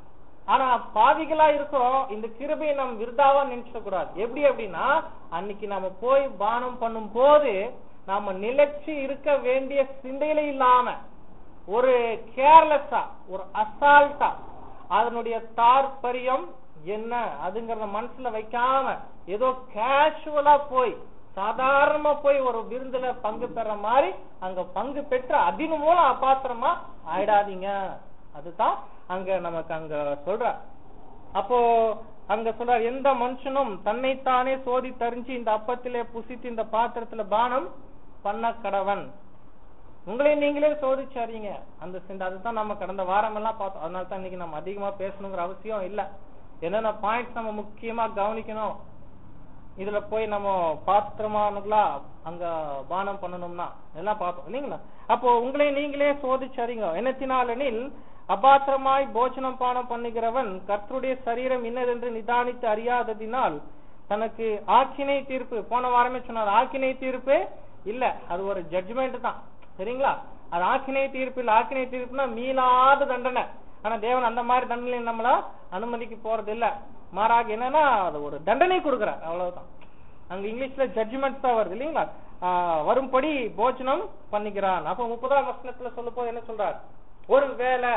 ஆனா பாவிகளா இருக்கிறோம் இந்த கிருபையை நம்ம விருதாவா நினைச்சிட கூடாது எப்படி அப்படின்னா அன்னைக்கு நாம போய் பானம் பண்ணும் போது நாம நிலைச்சு இருக்க வேண்டிய சிந்தையில இல்லாம ஒரு கேர்லெஸ்ஸா ஒரு அசால்ட்டா அதனுடைய தாற்பரியம் என்ன அதுங்கறத மனசுல வைக்காம ஏதோ கேஷுவலா போய் சாதாரணமா போய் ஒரு விருந்துல பங்கு பெற மாதிரி அங்க பங்கு பெற்று அதின் மூலம் அபாத்திரமா ஆயிடாதீங்க அதுதான் அங்க நமக்கு அங்க சொல்ற அப்போ அங்க சொல்றார் எந்த மனுஷனும் தன்னைத்தானே சோதி தரிஞ்சு இந்த அப்பத்திலே புசித்து இந்த பாத்திரத்துல பானம் பண்ண கடவன் உங்களை நீங்களே சோதிச்சாரீங்க அந்த சிந்த அதுதான் நம்ம கடந்த வாரம் எல்லாம் பார்த்தோம் அதனால தான் இன்னைக்கு நம்ம அதிகமா பேசணுங்கிற அவசியம் இல்ல என்னென்ன பாயிண்ட்ஸ் நம்ம முக்கியமா கவனிக்கணும் இதுல போய் நம்ம பாத்திரமானுங்களா அங்க பானம் பண்ணணும்னா எல்லாம் பார்த்தோம் இல்லைங்களா அப்போ உங்களை நீங்களே சோதிச்சறிங்க என்னத்தினாலெனில் அபாத்திரமாய் போஜனம் பானம் பண்ணுகிறவன் கர்த்தருடைய சரீரம் இன்னதென்று நிதானித்து அறியாததினால் தனக்கு ஆக்கினை தீர்ப்பு போன வாரமே சொன்னார் ஆக்கினை தீர்ப்பு இல்ல அது ஒரு ஜட்ஜ்மெண்ட் தான் சரிங்களா அது ஆக்கினை தீர்ப்பு இல்ல ஆக்கினை தீர்ப்புனா மீளாத தண்டனை ஆனா தேவன் அந்த மாதிரி தண்டனை நம்மள அனுமதிக்க போறது இல்ல மாறாக என்னன்னா அது ஒரு தண்டனை கொடுக்குறார் அவ்வளவுதான் அங்க இங்கிலீஷ்ல ஜட்ஜ்மெண்ட் தான் வருது இல்லைங்களா ஆஹ் வரும்படி போஜனம் பண்ணிக்கிறான் அப்ப முப்பதாம் வசனத்துல சொல்லும் போது என்ன சொல்றார் ஒரு வேலை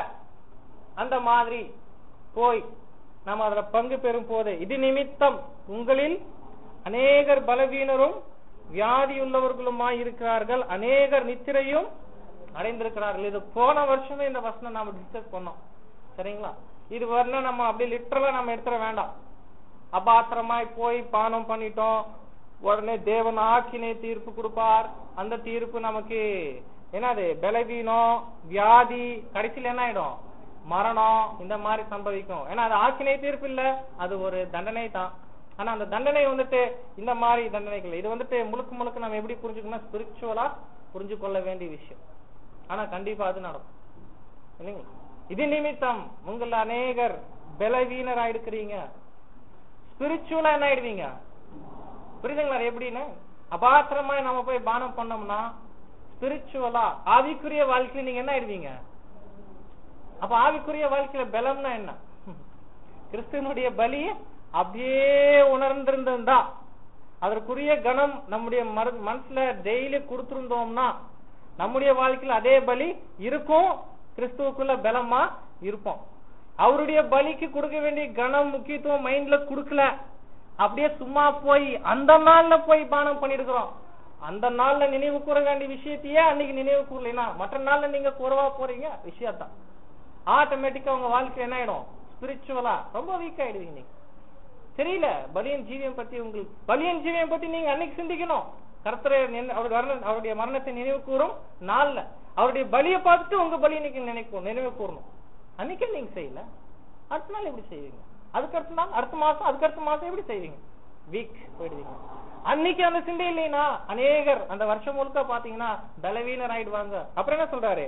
அந்த மாதிரி போய் நாம் அதுல பங்கு பெறும் போது இது நிமித்தம் உங்களில் அநேகர் பலவீனரும் வியாதியுள்ளவர்களுமாய் இருக்கிறார்கள் அநேகர் நித்திரையும் அடைந்திருக்கிறார்கள் இது போன வருஷமே இந்த வசனம் நாம டிஸ்கஸ் பண்ணோம் சரிங்களா இது வரணும் நம்ம அப்படி லிட்டரலா நம்ம எடுத்துட வேண்டாம் அபாத்திரமாய் போய் பானம் பண்ணிட்டோம் உடனே தேவன் ஆக்கினை தீர்ப்பு கொடுப்பார் அந்த தீர்ப்பு நமக்கு என்னது பலவீனம் வியாதி கடைசியில் என்ன ஆயிடும் மரணம் இந்த மாதிரி சம்பவிக்கும் ஏன்னா அது ஆக்கினை தீர்ப்பு இல்ல அது ஒரு தண்டனை தான் ஆனா அந்த தண்டனை வந்துட்டு இந்த மாதிரி தண்டனைகள் இது வந்துட்டு முழுக்க முழுக்க நம்ம எப்படி புரிஞ்சுக்கணும் ஸ்பிரிச்சுவலா புரிஞ்சு கொள்ள வேண்டிய விஷயம் ஆனா கண்டிப்பா அது நடக்கும் இல்லைங்களா இது நிமித்தம் உங்கள் அநேகர் பலவீனரா இருக்கிறீங்க ஸ்பிரிச்சுவலா என்ன ஆயிடுவீங்க புரியுதுங்களா அது எப்படின்னு அபாத்திரமா நம்ம போய் பானம் பண்ணோம்னா ஸ்பிரிச்சுவலா ஆவிக்குரிய வாழ்க்கையில நீங்க என்ன ஆயிடுவீங்க அப்ப ஆவிக்குரிய வாழ்க்கையில பலம்னா என்ன கிறிஸ்துவனுடைய பலி அப்படியே உணர்ந்திருந்தா அதற்குரிய கணம் நம்முடைய மரு- மனசுல டெய்லி கொடுத்திருந்தோம்னா நம்முடைய வாழ்க்கையில அதே பலி இருக்கும் கிறிஸ்துவுக்குள்ள பலமா இருப்போம் அவருடைய பலிக்கு கொடுக்க வேண்டிய கணம் முக்கியத்துவம் மைண்ட்ல கொடுக்கல அப்படியே சும்மா போய் அந்த நாள்ல போய் பானம் பண்ணிருக்கிறோம் அந்த நாள்ல நினைவு கூற வேண்டிய விஷயத்தையே அன்னைக்கு நினைவு கூறலைன்னா மற்ற நாள்ல நீங்க கூறவா போறீங்க விஷயத்தான் ஆட்டோமேட்டிக்கா உங்க வாழ்க்கை என்ன ஆயிடும் ஸ்பிரிச்சுவலா ரொம்ப வீக் ஆயிடுவீங்க நீங்க தெரியல பலியன் ஜீவியம் பத்தி உங்களுக்கு பலியன் ஜீவியம் பத்தி நீங்க அன்னைக்கு சிந்திக்கணும் கர்த்தரை நினை- அவர் வரண- அவருடைய மரணத்தை நினைவு கூறும் நாள்ல அவருடைய பலியை பார்த்துட்டு உங்க பலியை நீங்க நினைக்கும் நினைவு கூறணும் அன்னைக்கே நீங்க செய்யல அடுத்த நாள் எப்படி செய்வீங்க அதுக்கு அடுத்த நாள் அடுத்த மாசம் அதுக்கு அடுத்த மாசம் எப்படி செய்வீங்க வீக் போயிடுவீங்க அன்னைக்கு அந்த சிந்தை இல்லைன்னா அநேகர் அந்த வருஷம் முழுக்க பாத்தீங்கன்னா பலவீனர் ஆயிடுவாங்க அப்புறம் என்ன சொல்றாரு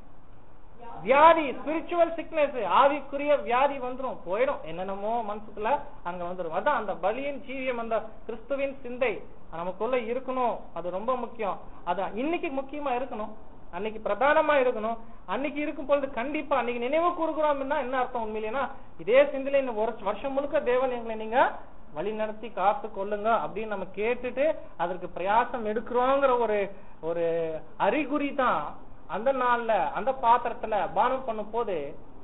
வியாதி ஸ்பிரிச்சுவல் சிக்னஸ் ஆவிக்குரிய வியாதி வந்துரும் போயிடும் என்னென்னமோ மனசுக்குள்ள அங்க வந்துரும் அதான் அந்த பலியின் ஜீவியம் அந்த கிறிஸ்துவின் சிந்தை நமக்குள்ள இருக்கணும் அது ரொம்ப முக்கியம் அது இன்னைக்கு முக்கியமா இருக்கணும் அன்னைக்கு பிரதானமா இருக்கணும் அன்னைக்கு இருக்கும் பொழுது கண்டிப்பா அன்னைக்கு நினைவு கூறுகிறோம்னா என்ன அர்த்தம் உண்மையிலேனா இதே சிந்தையில இந்த ஒரு வருஷம் முழுக்க தேவன் எங்களை நீங்க வழி நடத்தி காத்து கொள்ளுங்க அப்படின்னு நம்ம கேட்டுட்டு அதற்கு பிரயாசம் எடுக்கிறோங்கிற ஒரு ஒரு அறிகுறி தான் அந்த நாள்ல அந்த பாத்திரத்துல பானம் பண்ணும் போது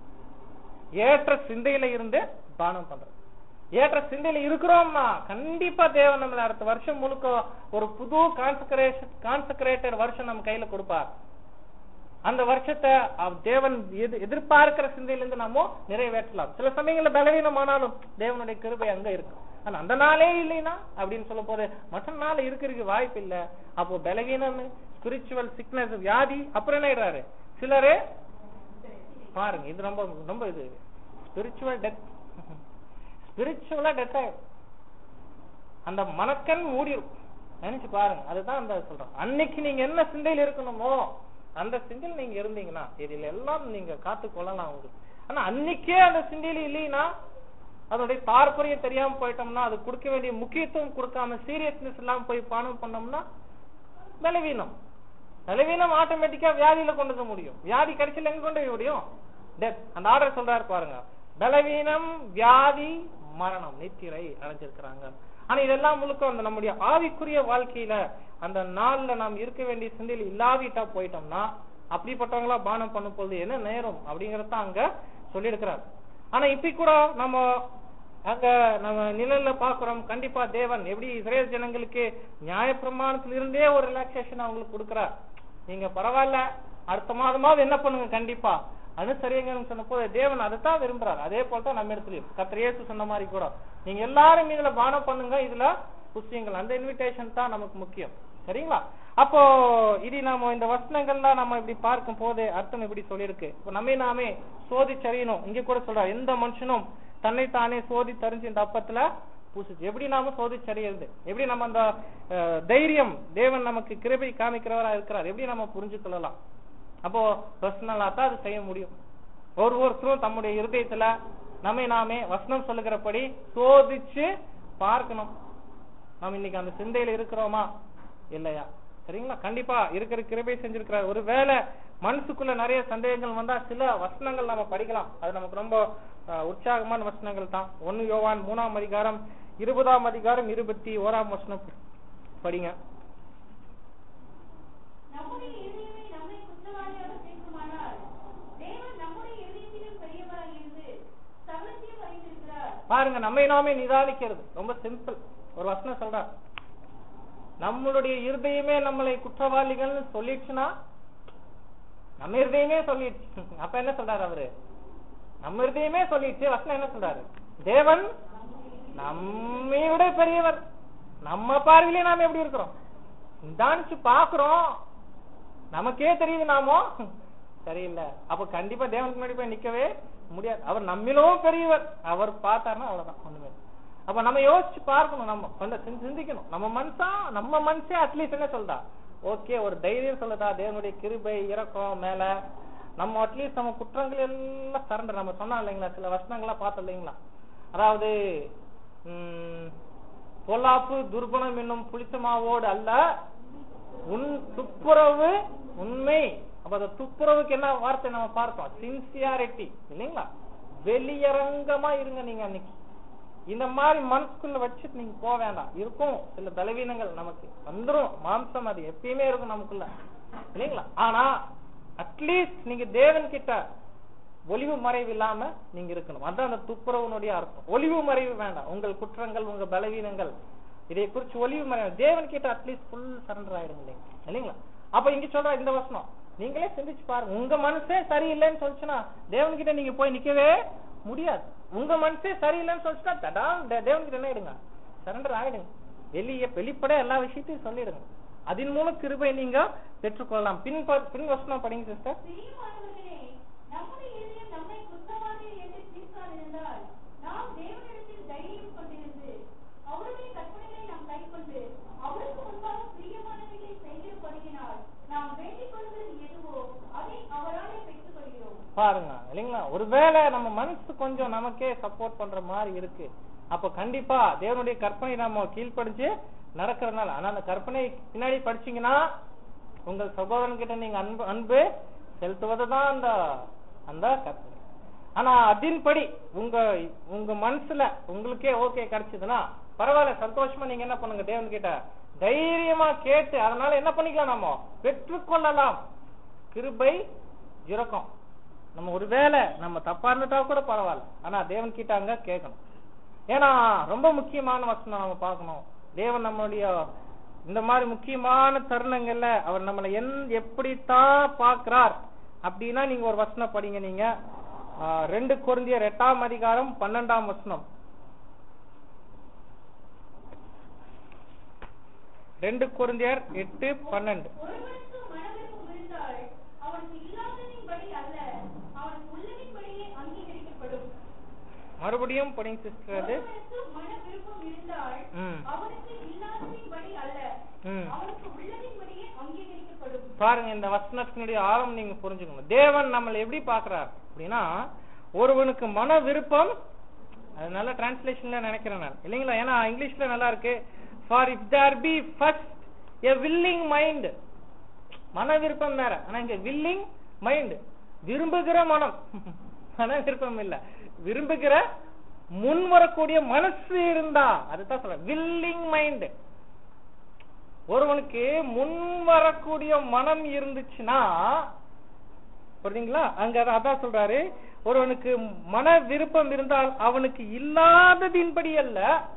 ஏற்ற சிந்தையில இருந்து பானம் பண்றது ஏற்ற சிந்தையில இருக்கிறோம்னா கண்டிப்பா தேவன் நம்மள அடுத்த வருஷம் முழுக்க ஒரு புது கான்சக்ரேஷன் கான்சக்ரேட்டட் வருஷம் நம்ம கையில கொடுப்பார் அந்த வருஷத்தை அவ் தேவன் எது- எதிர்பார்க்கிற சிந்தையில இருந்து நாம நிறைவேற்றலாம் சில சமயங்கள்ல பலவீனமானாலும் தேவனுடைய கிருபை அங்க இருக்கு ஆனா அந்த நாளே இல்லைன்னா அப்படின்னு சொல்ல போது மற்ற நாள் இருக்கிறதுக்கு வாய்ப்பு இல்ல அப்போ பலவீனம் ஸ்பிரிச்சுவல் சிக்னஸ் வியாதி அப்புறம் என்ன ஆயிடுறாரு சிலரு பாருங்க இது ரொம்ப ரொம்ப இது ஸ்பிரிச்சுவல் டெத் ஸ்பிரிச்சுவலா டெத் ஆயிடும் அந்த மனக்கண் மூடிரும் நினைச்சு பாருங்க அதுதான் அந்த சொல்றோம் அன்னைக்கு நீங்க என்ன சிந்தையில் இருக்கணுமோ அந்த சிந்தையில் நீங்க இருந்தீங்கன்னா இதில் எல்லாம் நீங்க காத்து கொள்ளலாம் உங்களுக்கு ஆனா அன்னைக்கே அந்த சிந்தையில இல்லைன்னா அதனுடைய தாற்பயம் தெரியாம போயிட்டோம்னா அது கொடுக்க வேண்டிய முக்கியத்துவம் கொடுக்காம சீரியஸ்னஸ் இல்லாம போய் பானம் பண்ணோம்னா பலவீனம் பலவீனம் ஆட்டோமேட்டிக்கா வியாதியில கொண்டு வர முடியும் வியாதி கடைசியில எங்க கொண்டு போய் முடியும் டெத் அந்த ஆர்டர் சொல்றாரு பாருங்க பலவீனம் வியாதி மரணம் நித்திரை அடைஞ்சிருக்கிறாங்க ஆனா இதெல்லாம் முழுக்க அந்த நம்முடைய ஆவிக்குரிய வாழ்க்கையில அந்த நாள்ல நாம் இருக்க வேண்டிய சிந்தையில் இல்லாவிட்டா போயிட்டோம்னா அப்படிப்பட்டவங்களா பானம் பண்ணும் பொழுது என்ன நேரம் அப்படிங்கறத அங்க சொல்லியிருக்கிறார் ஆனா இப்ப கூட நம்ம அங்க நம்ம நிழல்ல பாக்குறோம் கண்டிப்பா தேவன் எப்படி இஸ்ரேல் ஜனங்களுக்கு நியாயப்பிரமாணத்துல இருந்தே ஒரு ரிலாக்ஸேஷன் அவங்களுக்கு கொடுக்கிறார் நீங்க பரவாயில்ல அடுத்த மாதமாவது என்ன பண்ணுங்க கண்டிப்பா அனுசரிங்கன்னு சொன்ன போது தேவன் அதைத்தான் விரும்புறாரு அதே போல தான் நம்ம இடத்துலயும் கர்த்தர் இயேசு சொன்ன மாதிரி கூட நீங்க எல்லாரும் இதுல பானம் பண்ணுங்க இதுல புஸ்தியங்கள் அந்த இன்விடேஷன் தான் நமக்கு முக்கியம் சரிங்களா அப்போ இது நாம இந்த வசனங்கள்லாம் நம்ம இப்படி பார்க்கும் போது அர்த்தம் இப்படி சொல்லியிருக்கு இப்போ நம்மை நாமே சோதிச்சறியணும் இங்க கூட சொல்றாரு எந்த மனுஷனும் தன்னை தானே சோதி தெரிஞ்சு இந்த அப்பத்துல பூசிச்சு எப்படி நாம சோதிச்சறியறது எப்படி நம்ம அந்த அஹ், தைரியம் தேவன் நமக்கு கிருபை காமிக்கிறவரா இருக்கிறார் எப்படி நம்ம புரிஞ்சு கொள்ளலாம் அப்போ பர்சனலா தான் அது செய்ய முடியும் ஒரு ஒருத்தரும் தம்முடைய இருதயத்துல நம்மை நாமே வசனம் சொல்லுகிறபடி சோதிச்சு பார்க்கணும் நாம் இன்னைக்கு அந்த சிந்தையில இருக்கிறோமா இல்லையா சரிங்களா கண்டிப்பா இருக்கிற கிருபை செஞ்சிருக்கிறார் ஒருவேளை மனசுக்குள்ள நிறைய சந்தேகங்கள் வந்தா சில வசனங்கள் நம்ம படிக்கலாம் அது நமக்கு ரொம்ப அஹ், உற்சாகமான வசனங்கள் தான் ஒன்னு யோவான் மூணாம் அதிகாரம் இருபதாம் அதிகாரம் இருபத்தி ஓராம் வசனம் படிங்க நம்முடைய இருதயமே நம்மை குற்றவாளியாக தீர்க்குமானால் தேவன் நம்முடைய இருதயத்திலும் பெரியவராய் இருந்து சகலத்தையும் அறிந்திருக்கிறார் பாருங்க நம்மை நாமே நிதானிக்கிறது ரொம்ப சிம்பிள் ஒரு வசனம் சொல்றார் நம்மளுடைய இருதயமே நம்மளை குற்றவாளிகள்னு சொல்லிடுச்சுன்னா நம்ம இருதயமே சொல்லிடுச்சு அப்ப என்ன சொல்றாரு அவரு நம்ம இருதயமே சொல்லிடுச்சு வசனம் என்ன சொல்றாரு தேவன் நம்மை விட பெரியவர் நம்ம பார்வையிலே நாம எப்படி இருக்கிறோம் நிதானிச்சு பாக்குறோம் நமக்கே தெரியுது நாமோ சரியில்லை அப்ப கண்டிப்பா தேவனுக்கு முன்னாடி போய் நிக்கவே முடியாது அவர் நம்மிலும் பெரியவர் அவர் பார்த்தாருன்னா அவ்வளவுதான் ஒண்ணுமே இல்ல. அப்ப நம்ம யோசிச்சு பார்க்கணும் நம்ம கொஞ்சம் சிந்தி- சிந்திக்கணும் நம்ம மனசா நம்ம மனசே அட்லீஸ்ட் என்ன சொல்றா ஓகே ஒரு தைரியம் சொல்லுதா தேவனுடைய கிருபை இறக்கம் மேல நம்ம அட்லீஸ்ட் நம்ம குற்றங்கள் எல்லாம் சரண்டர் நம்ம சொன்னா இல்லைங்களா சில வசனங்களா பார்த்தோம் இல்லைங்களா அதாவது ம், பொல்லாப்பு துர்குணம் என்னும் புளிச்சமாவோடு அல்ல உன் துப்புரவு உண்மை அப்ப அந்த துப்புரவுக்கு என்ன வார்த்தை நம்ம பார்த்தோம் சின்சியாரிட்டி இல்லைங்களா வெளியரங்கமா இருங்க நீங்க அன்னைக்கு இந்த மாதிரி மனசுக்குள்ள வச்சுட்டு நீங்க போக வேண்டாம் இருக்கும் சில பலவீனங்கள் நமக்கு வந்துரும் மாம்சம் அது எப்பயுமே இருக்கும் நமக்குள்ள இல்லைங்களா ஆனா அட்லீஸ்ட் நீங்க தேவன் கிட்ட ஒளிவு மறைவு இல்லாம நீங்க இருக்கணும் அதான் அந்த துப்புரவுனுடைய அர்த்தம் ஒளிவு மறைவு வேண்டாம் உங்கள் குற்றங்கள் உங்க பலவீனங்கள் இதை குறிச்சு ஒளிவு மறைவு தேவன் கிட்ட அட்லீஸ்ட் ஃபுல் சரண்டர் ஆயிடுங்க இல்லைங்க இல்லைங்களா அப்ப இங்க சொல்ற இந்த வசனம் நீங்களே சிந்திச்சு பாருங்க உங்க மனசே சரியில்லைன்னு சொல்லுச்சுன்னா தேவன் கிட்ட நீங்க போய் நிக்கவே முடியாது உங்க மனசே சரியில்லைன்னு சொல்லிச்சுன்னா தடா தேவன் கிட்ட என்ன ஆயிடுங்க சரண்டர் ஆயிடுங்க வெளியே வெளிப்பட எல்லா விஷயத்தையும் சொல்லிடுங்க அதன் மூலம் கிருபை நீங்க பெற்றுக்கொள்ளலாம் பின் ப- பின் வசனம் படிங்க சிஸ்டர் பிரியமானவர்களே, நம்முடைய இருதயம் நம்மை குற்றவாளி என்று தீர்க்காதிருந்தால், நாம் தேவனிடத்தில் தைரியம் கொண்டிருந்து, அவருடைய கற்பனைகளை நாம் கைக்கொண்டு, அவருக்கு முன்பாக பிரியமானவைகளை செய்கிறபடியினால், நாம் வேண்டிக் கொள்வது எதுவோ, அதை அவராலே பெற்றுக் கொள்கிறோம். பாருங்க இல்லைங்களா ஒருவேளை நம்ம மனசு கொஞ்சம் நமக்கே சப்போர்ட் பண்ற மாதிரி இருக்கு அப்ப கண்டிப்பா தேவனுடைய கற்பனை நம்ம கீழ்ப்படிச்சு நடக்கிறதுனால ஆனா அந்த கற்பனை பின்னாடி படிச்சீங்கன்னா உங்கள் சகோதரன் கிட்ட நீங்க அன்பு அன்பு செலுத்துவதுதான் அந்த அந்த கற்பனை ஆனா அதின்படி உங்க உங்க மனசுல உங்களுக்கே ஓகே கிடைச்சதுன்னா பரவாயில்ல சந்தோஷமா நீங்க என்ன பண்ணுங்க தேவன் கிட்ட தைரியமா கேட்டு அதனால என்ன பண்ணிக்கலாம் நம்ம பெற்றுக்கொள்ளலாம் கிருபை இரக்கம் நம்ம ஒருவேளை நம்ம தப்பா இருந்துட்டா கூட பரவாயில்ல ஆனா தேவன் கிட்ட அங்க கேட்கணும் ஏன்னா ரொம்ப முக்கியமான வசனம் நம்ம பார்க்கணும் தேவன் நம்மளுடைய இந்த மாதிரி முக்கியமான தருணங்கள்ல அவர் நம்மளை என் எப்படித்தான் பார்க்கிறார் அப்படின்னா நீங்க ஒரு வசனம் படிங்க நீங்க ஆ, ரெண்டு கொரிந்தியர் எட்டாம் அதிகாரம் பன்னெண்டாம் வசனம் ரெண்டு கொரிந்தியர் எட்டு பன்னெண்டு ஒருவனுக்கு மனவிருப்பம் இருந்தால், அவனுக்கு இல்லாததின்படி அல்ல, அவனுக்கு உள்ளதின்படியே அங்கீகரிக்கப்படும். மறுபடியும் படிங்க சிஸ்டர் அது ஒருவனுக்கு மனவிருப்பம் இருந்தால், ம். அவனுக்கு இல்லாததின்படி அல்ல, ம். அவனுக்கு உள்ளதின்படியே அங்கீகரிக்கப்படும். பாருங்க இந்த வசனத்தினுடைய ஆழம் நீங்க புரிஞ்சுக்கணும் தேவன் நம்மளை எப்படி பாக்குறார் அப்படின்னா ஒருவனுக்கு மன விருப்பம் அது நல்ல டிரான்ஸ்லேஷன்ல நினைக்கிறேன் நான் இல்லைங்களா ஏன்னா இங்கிலீஷ்ல நல்லா இருக்கு for if there be first a willing mind மன விருப்பம் வேற ஆனா இங்க வில்லிங் மைண்ட் விரும்புகிற மனம் மன விருப்பம் இல்ல விரும்புகிற முன் வரக்கூடிய மனசு இருந்தா அதுதான் சொல்றேன் வில்லிங் மைண்ட் ஒருவனுக்கு முன் வரக்கூடிய மனம் இருந்துச்சுன்னா புரியுதுங்களா அங்க அதான் அதான் சொல்றாரு ஒருவனுக்கு மன விருப்பம் இருந்தால் அவனுக்கு இல்லாததின்படி அல்ல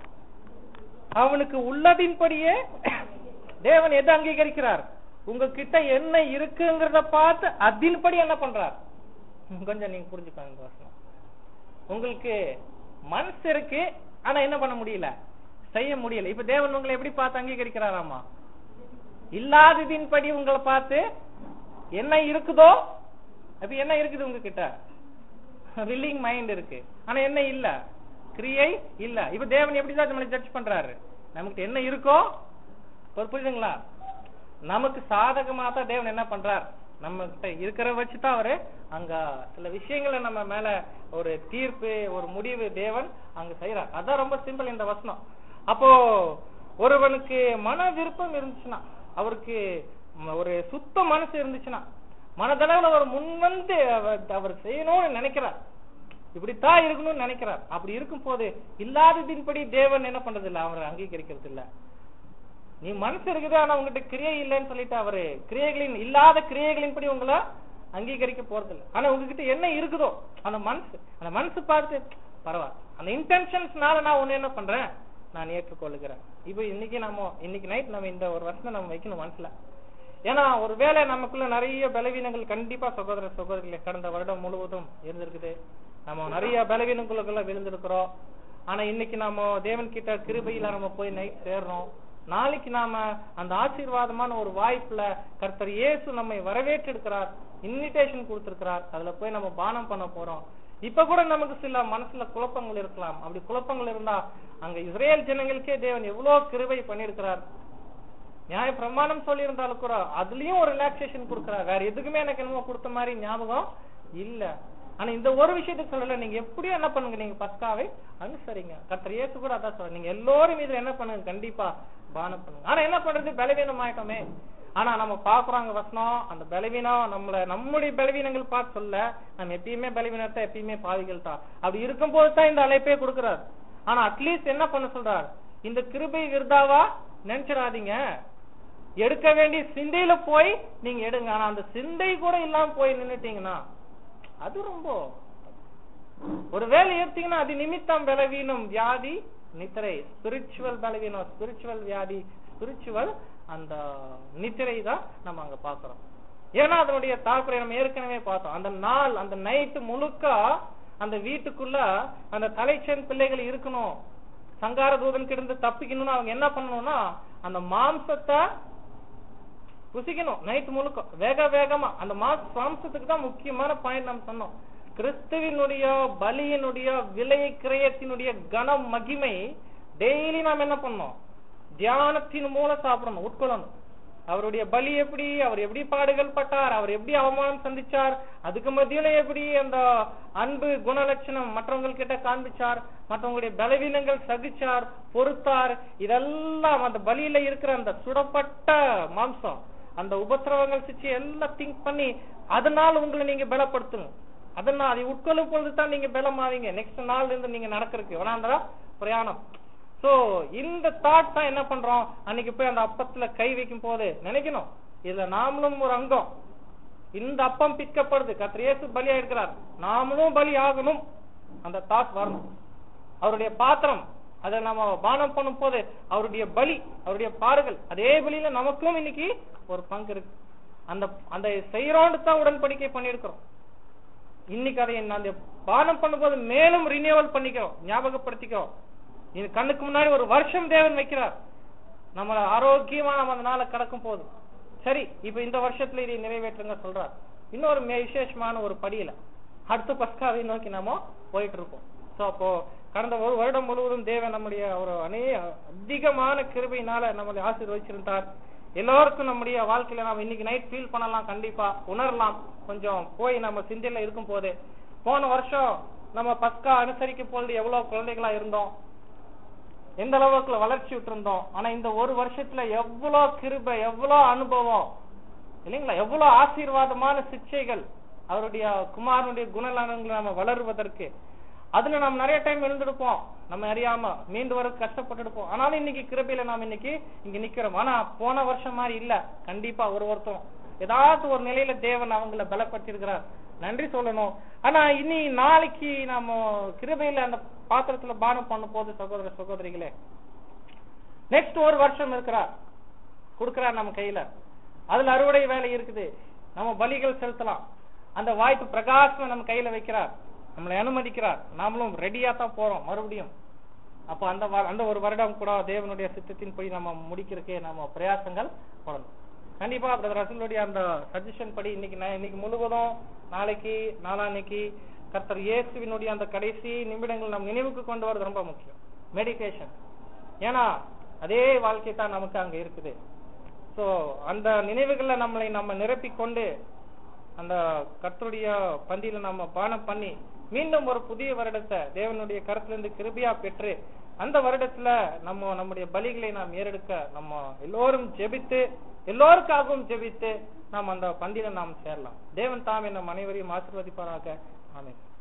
அவனுக்கு உள்ளதின்படியே தேவன் எதை அங்கீகரிக்கிறார் உங்ககிட்ட என்ன இருக்குங்கிறத பார்த்து அதின்படி என்ன பண்றார் கொஞ்சம் நீங்க புரிஞ்சுக்கோங்க இந்த வசனம் உங்களுக்கு மனசு இருக்கு ஆனா என்ன பண்ண முடியல செய்ய முடியல இப்ப தேவன் உங்களை எப்படி பார்த்து அங்கீகரிக்கிறாராமா இல்லாததின்படி உங்களை பார்த்து என்ன இருக்குதோ அப்ப என்ன இருக்குது உங்ககிட்ட வில்லிங் மைண்ட் இருக்கு ஆனா என்ன இல்ல கிரியை இல்ல இப்ப தேவன் எப்படிதான் நம்மளை ஜட்ஜ் பண்றாரு நமக்கு என்ன இருக்கோ ஒரு புரியுதுங்களா நமக்கு சாதகமா தான் தேவன் என்ன பண்றார் நம்ம கிட்ட இருக்கிற வச்சுதான் அவரு அங்க சில விஷயங்களை நம்ம மேல ஒரு தீர்ப்பு ஒரு முடிவு தேவன் அங்க செய்யறார் அதான் ரொம்ப சிம்பிள் இந்த வசனம் அப்போ ஒருவனுக்கு மன விருப்பம் இருந்துச்சுன்னா அவருக்கு ம- ஒரு சுத்த மனசு இருந்துச்சுன்னா மனதளவுல அவர் முன்வந்து அவர் அவர் செய்யணும்னு நினைக்கிறார் இப்படித்தான் இருக்கணும்னு நினைக்கிறார் அப்படி இருக்கும் போது இல்லாததின்படி தேவன் என்ன பண்றது இல்ல அவரை அங்கீகரிக்கிறது இல்ல நீ மனசு இருக்குது ஆனா உங்ககிட்ட கிரியை இல்லைன்னு சொல்லிட்டு அவரு கிரியைகளின் இல்லாத கிரியைகளின்படி உங்களை அங்கீகரிக்க போறது இல்ல ஆனா உங்ககிட்ட என்ன இருக்குதோ அந்த மனசு அந்த மனசு பார்த்து பரவாயில்ல அந்த இன்டென்ஷன்ஸ்னால நான் ஒண்ணு என்ன பண்றேன் நான் ஏற்றுக்கொள்ளுகிறேன் இப்போ இன்னைக்கு நம்ம இன்னைக்கு நைட் நம்ம இந்த ஒரு வருஷம் நம்ம வைக்கணும் மனசுல ஏன்னா ஒருவேளை நமக்குள்ள நிறைய பலவீனங்கள் கண்டிப்பா சகோதர சகோதரிகளே கடந்த வருடம் முழுவதும் இருந்திருக்குது நம்ம நிறைய பலவீனங்களுக்குள்ள விழுந்திருக்கிறோம் ஆனா இன்னைக்கு நாம தேவன் கிட்ட கிருபையில நம்ம போய் நைட் சேர்றோம் நாளைக்கு நாம அந்த ஆசீர்வாதமான ஒரு வாய்ப்புல கர்த்தர் இயேசு நம்மை வரவேற்றெடுக்கிறார் இன்விடேஷன் கொடுத்திருக்கிறார் அதுல போய் நம்ம பானம் பண்ண போறோம் இப்ப கூட நமக்கு சில மனசுல குழப்பங்கள் இருக்கலாம் அப்படி குழப்பங்கள் இருந்தா அங்க இஸ்ரேல் ஜனங்களுக்கே தேவன் எவ்வளவு கிருபை பண்ணியிருக்கிறார் நியாய பிரமாணம் சொல்லி இருந்தாலும் கூட அதுலயும் ஒரு ரிலாக்ஸேஷன் கொடுக்கிறார் வேற எதுக்குமே எனக்கு என்னமோ கொடுத்த மாதிரி ஞாபகம் இல்ல ஆனா இந்த ஒரு விஷயத்துக்கு சொல்லல நீங்க எப்படியும் என்ன பண்ணுங்க நீங்க பஸ்காவை அனுசரிங்க கர்த்தர் இயேசு கூட அதான் சொல்ற நீங்க எல்லாரும் இதுல என்ன பண்ணுங்க கண்டிப்பா பானம் பண்ணுங்க ஆனா என்ன பண்றது பலவீனம் ஆயிட்டோமே ஆனா நம்ம பாக்குறாங்க வசனம் அந்த பலவீனம் நம்மள நம்முடைய பலவீனங்கள் பார்த்து சொல்ல நம்ம எப்பயுமே பலவீனத்தை எப்பயுமே பாவிகள் தான் அப்படி இருக்கும்போது தான் இந்த அழைப்பே கொடுக்கிறார் ஆனா அட்லீஸ்ட் என்ன பண்ண சொல்றார் இந்த கிருபை விருதாவா நினைச்சிடாதீங்க எடுக்க வேண்டிய சிந்தையில போய் நீங்க எடுங்க ஆனா அந்த சிந்தை கூட இல்லாம போய் நின்னுட்டீங்கன்னா அது ரொம்ப ஒரு வேலை எடுத்தீங்கன்னா அது நிமித்தம் பலவீனம் வியாதி நித்திரை ஸ்பிரிச்சுவல் பலவீனம் ஸ்பிரிச்சுவல் வியாதி ஸ்பிரிச்சுவல் அந்த நித்திரை தான் நம்ம அங்க பாக்குறோம் ஏன்னா அதனுடைய தாக்குறை நம்ம ஏற்கனவே பார்த்தோம் அந்த நாள் அந்த நைட்டு முழுக்க அந்த வீட்டுக்குள்ள அந்த தலைச்சன் பிள்ளைகள் இருக்கணும் சங்கார தூதன் கிட்ட தப்பிக்கணும்னு அவங்க என்ன பண்ணணும்னா அந்த மாம்சத்தை ருசிக்கணும் நைட் முழுக்க வேக வேகமா அந்த மாஸ் மாம்சத்துக்கு தான் முக்கியமான பாயிண்ட் நம்ம சொன்னோம் கிறிஸ்துவினுடைய பலியினுடைய விலை கிரயத்தினுடைய கன மகிமை டெய்லி நாம் என்ன பண்ணோம் தியானத்தின் மூலம் சாப்பிடணும் உட்கொள்ளணும் அவருடைய பலி எப்படி அவர் எப்படி பாடுகள் பட்டார் அவர் எப்படி அவமானம் சந்திச்சார் அதுக்கு மத்தியில எப்படி அந்த அன்பு குணலட்சணம் மற்றவங்க கிட்ட காண்பிச்சார் மற்றவங்களுடைய பலவீனங்கள் சகிச்சார் பொறுத்தார் இதெல்லாம் அந்த பலியில இருக்கிற அந்த சுடப்பட்ட மாம்சம் அந்த உபத்திரவங்கள் சிச்சு எல்லாம் திங்க் பண்ணி அதனால உங்களை நீங்க பலப்படுத்துங்க அதனால அதை உட்கொள்ளும் பொழுது தான் நீங்க பலமாவீங்க நெக்ஸ்ட் நாள்ல இருந்து நீங்க நடக்கிறதுக்கு வேணாந்தரா பிரயாணம் சோ இந்த தாட் தான் என்ன பண்றோம் அன்னைக்கு போய் அந்த அப்பத்துல கை வைக்கும் போது நினைக்கணும் இதுல நாமளும் ஒரு அங்கம் இந்த அப்பம் பிற்கப்படுது கர்த்தர் இயேசு பலியா இருக்கிறார் நாமளும் பலி ஆகணும் அந்த தாட் வரணும் அவருடைய பாத்திரம் அதை நம்ம பானம் பண்ணும் போது அவருடைய பலி அவருடைய பாடுகள் அதே பலியில நமக்கும் இன்னைக்கு ஒரு பங்கு இருக்கு அந்த அந்த செய்யறோண்டு தான் உடன்படிக்கை பண்ணியிருக்கிறோம் இன்னைக்கு அதை அந்த பானம் பண்ணும்போது மேலும் ரினியூவல் பண்ணிக்கிறோம் ஞாபகப்படுத்திக்கிறோம் இது கண்ணுக்கு முன்னாடி ஒரு வருஷம் தேவன் வைக்கிறார் நம்மள ஆரோக்கியமா நம்ம அந்த நாளை கடக்கும் போது சரி இப்ப இந்த வருஷத்துல இதை நிறைவேற்றுங்க சொல்றார் இன்னொரு மே- விசேஷமான ஒரு படியில அடுத்த பஸ்காவை நோக்கி நாம போயிட்டு இருக்கோம் சோ அப்போ கடந்த ஒரு வருடம் முழுவதும் தேவன் நம்முடைய ஒரு அநேக அதிகமான கிருபையினால நம்மளை ஆசீர்வதிச்சிருந்தார் எல்லாருக்கும் நம்முடைய வாழ்க்கையில நாம இன்னைக்கு நைட் ஃபீல் பண்ணலாம் கண்டிப்பா உணரலாம் கொஞ்சம் போய் நம்ம சிந்தையில இருக்கும் போது போன வருஷம் நம்ம பஸ்கா அனுசரிக்கும் பொழுது எவ்வளவு குழந்தைகளா இருந்தோம் எந்த அளவுக்கு வளர்ச்சி விட்டுருந்தோம் ஆனா இந்த ஒரு வருஷத்துல எவ்வளவு கிருபை எவ்வளவு அனுபவம் இல்லைங்களா எவ்வளவு ஆசீர்வாதமான சிக்ஷைகள் அவருடைய குமாரனுடைய குணநலன்களை நம்ம வளருவதற்கு அதுல நம்ம நிறைய டைம் இருந்திருப்போம் நம்ம அறியாம மீண்டு வர கஷ்டப்பட்டுருப்போம் ஆனாலும் இன்னைக்கு கிருபையில நாம இன்னைக்கு இங்க நிக்கிறோம் ஆனா போன வருஷம் மாதிரி இல்ல கண்டிப்பா ஒரு வருஷம் ஏதாவது ஒரு நிலையில தேவன் அவங்கள பலப்படுத்திருக்கிறார் நன்றி சொல்லணும் ஆனா இனி நாளைக்கு நாம கிருபையில அந்த பாத்திரத்துல பானம் பண்ணும் போது சகோதர சகோதரிகளே நெக்ஸ்ட் ஒரு வருஷம் இருக்கிறார் கொடுக்கிறார் நம்ம கையில அதுல அறுவடை வேலை இருக்குது நம்ம பலிகள் செலுத்தலாம் அந்த வாய்ப்பு பிரகாசம் நம்ம கையில வைக்கிறார் நம்மளை அனுமதிக்கிறார் நாமளும் ரெடியா தான் போறோம் மறுபடியும் அப்ப அந்த வ- அந்த ஒரு வருடம் கூட தேவனுடைய சித்தத்தின்படி நம்ம முடிக்கிறதுக்கே நம்ம பிரயாசங்கள் படணும் கண்டிப்பா பிரதர் ரசூலுடைய அந்த சஜஷன் படி இன்னைக்கு நான் இன்னைக்கு முழுவதும் நாளைக்கு நாளான்னைக்கு கர்த்தர் இயேசுவினுடைய அந்த கடைசி நிமிடங்கள் நம் நினைவுக்கு கொண்டு வரது ரொம்ப முக்கியம் மெடிடேஷன் ஏன்னா அதே வாழ்க்கை தான் நமக்கு அங்க இருக்குது சோ அந்த நினைவுகளை நம்மளை நம்ம நிரப்பிக் கொண்டு அந்த கர்த்தருடைய பந்தியில நம்ம பானம் பண்ணி மீண்டும் ஒரு புதிய வருடத்தை தேவனுடைய கருத்திலிருந்து கிருபியா பெற்று அந்த வருடத்துல நம்ம நம்முடைய பலிகளை நாம் ஏறெடுக்க நம்ம எல்லோரும் ஜெபித்து எல்லோருக்காகவும் ஜெபித்து நாம் அந்த பந்தியில நாம் சேரலாம் தேவன் தாமே நம் அனைவரையும் ஆசீர்வதிப்பாராக ஆமென்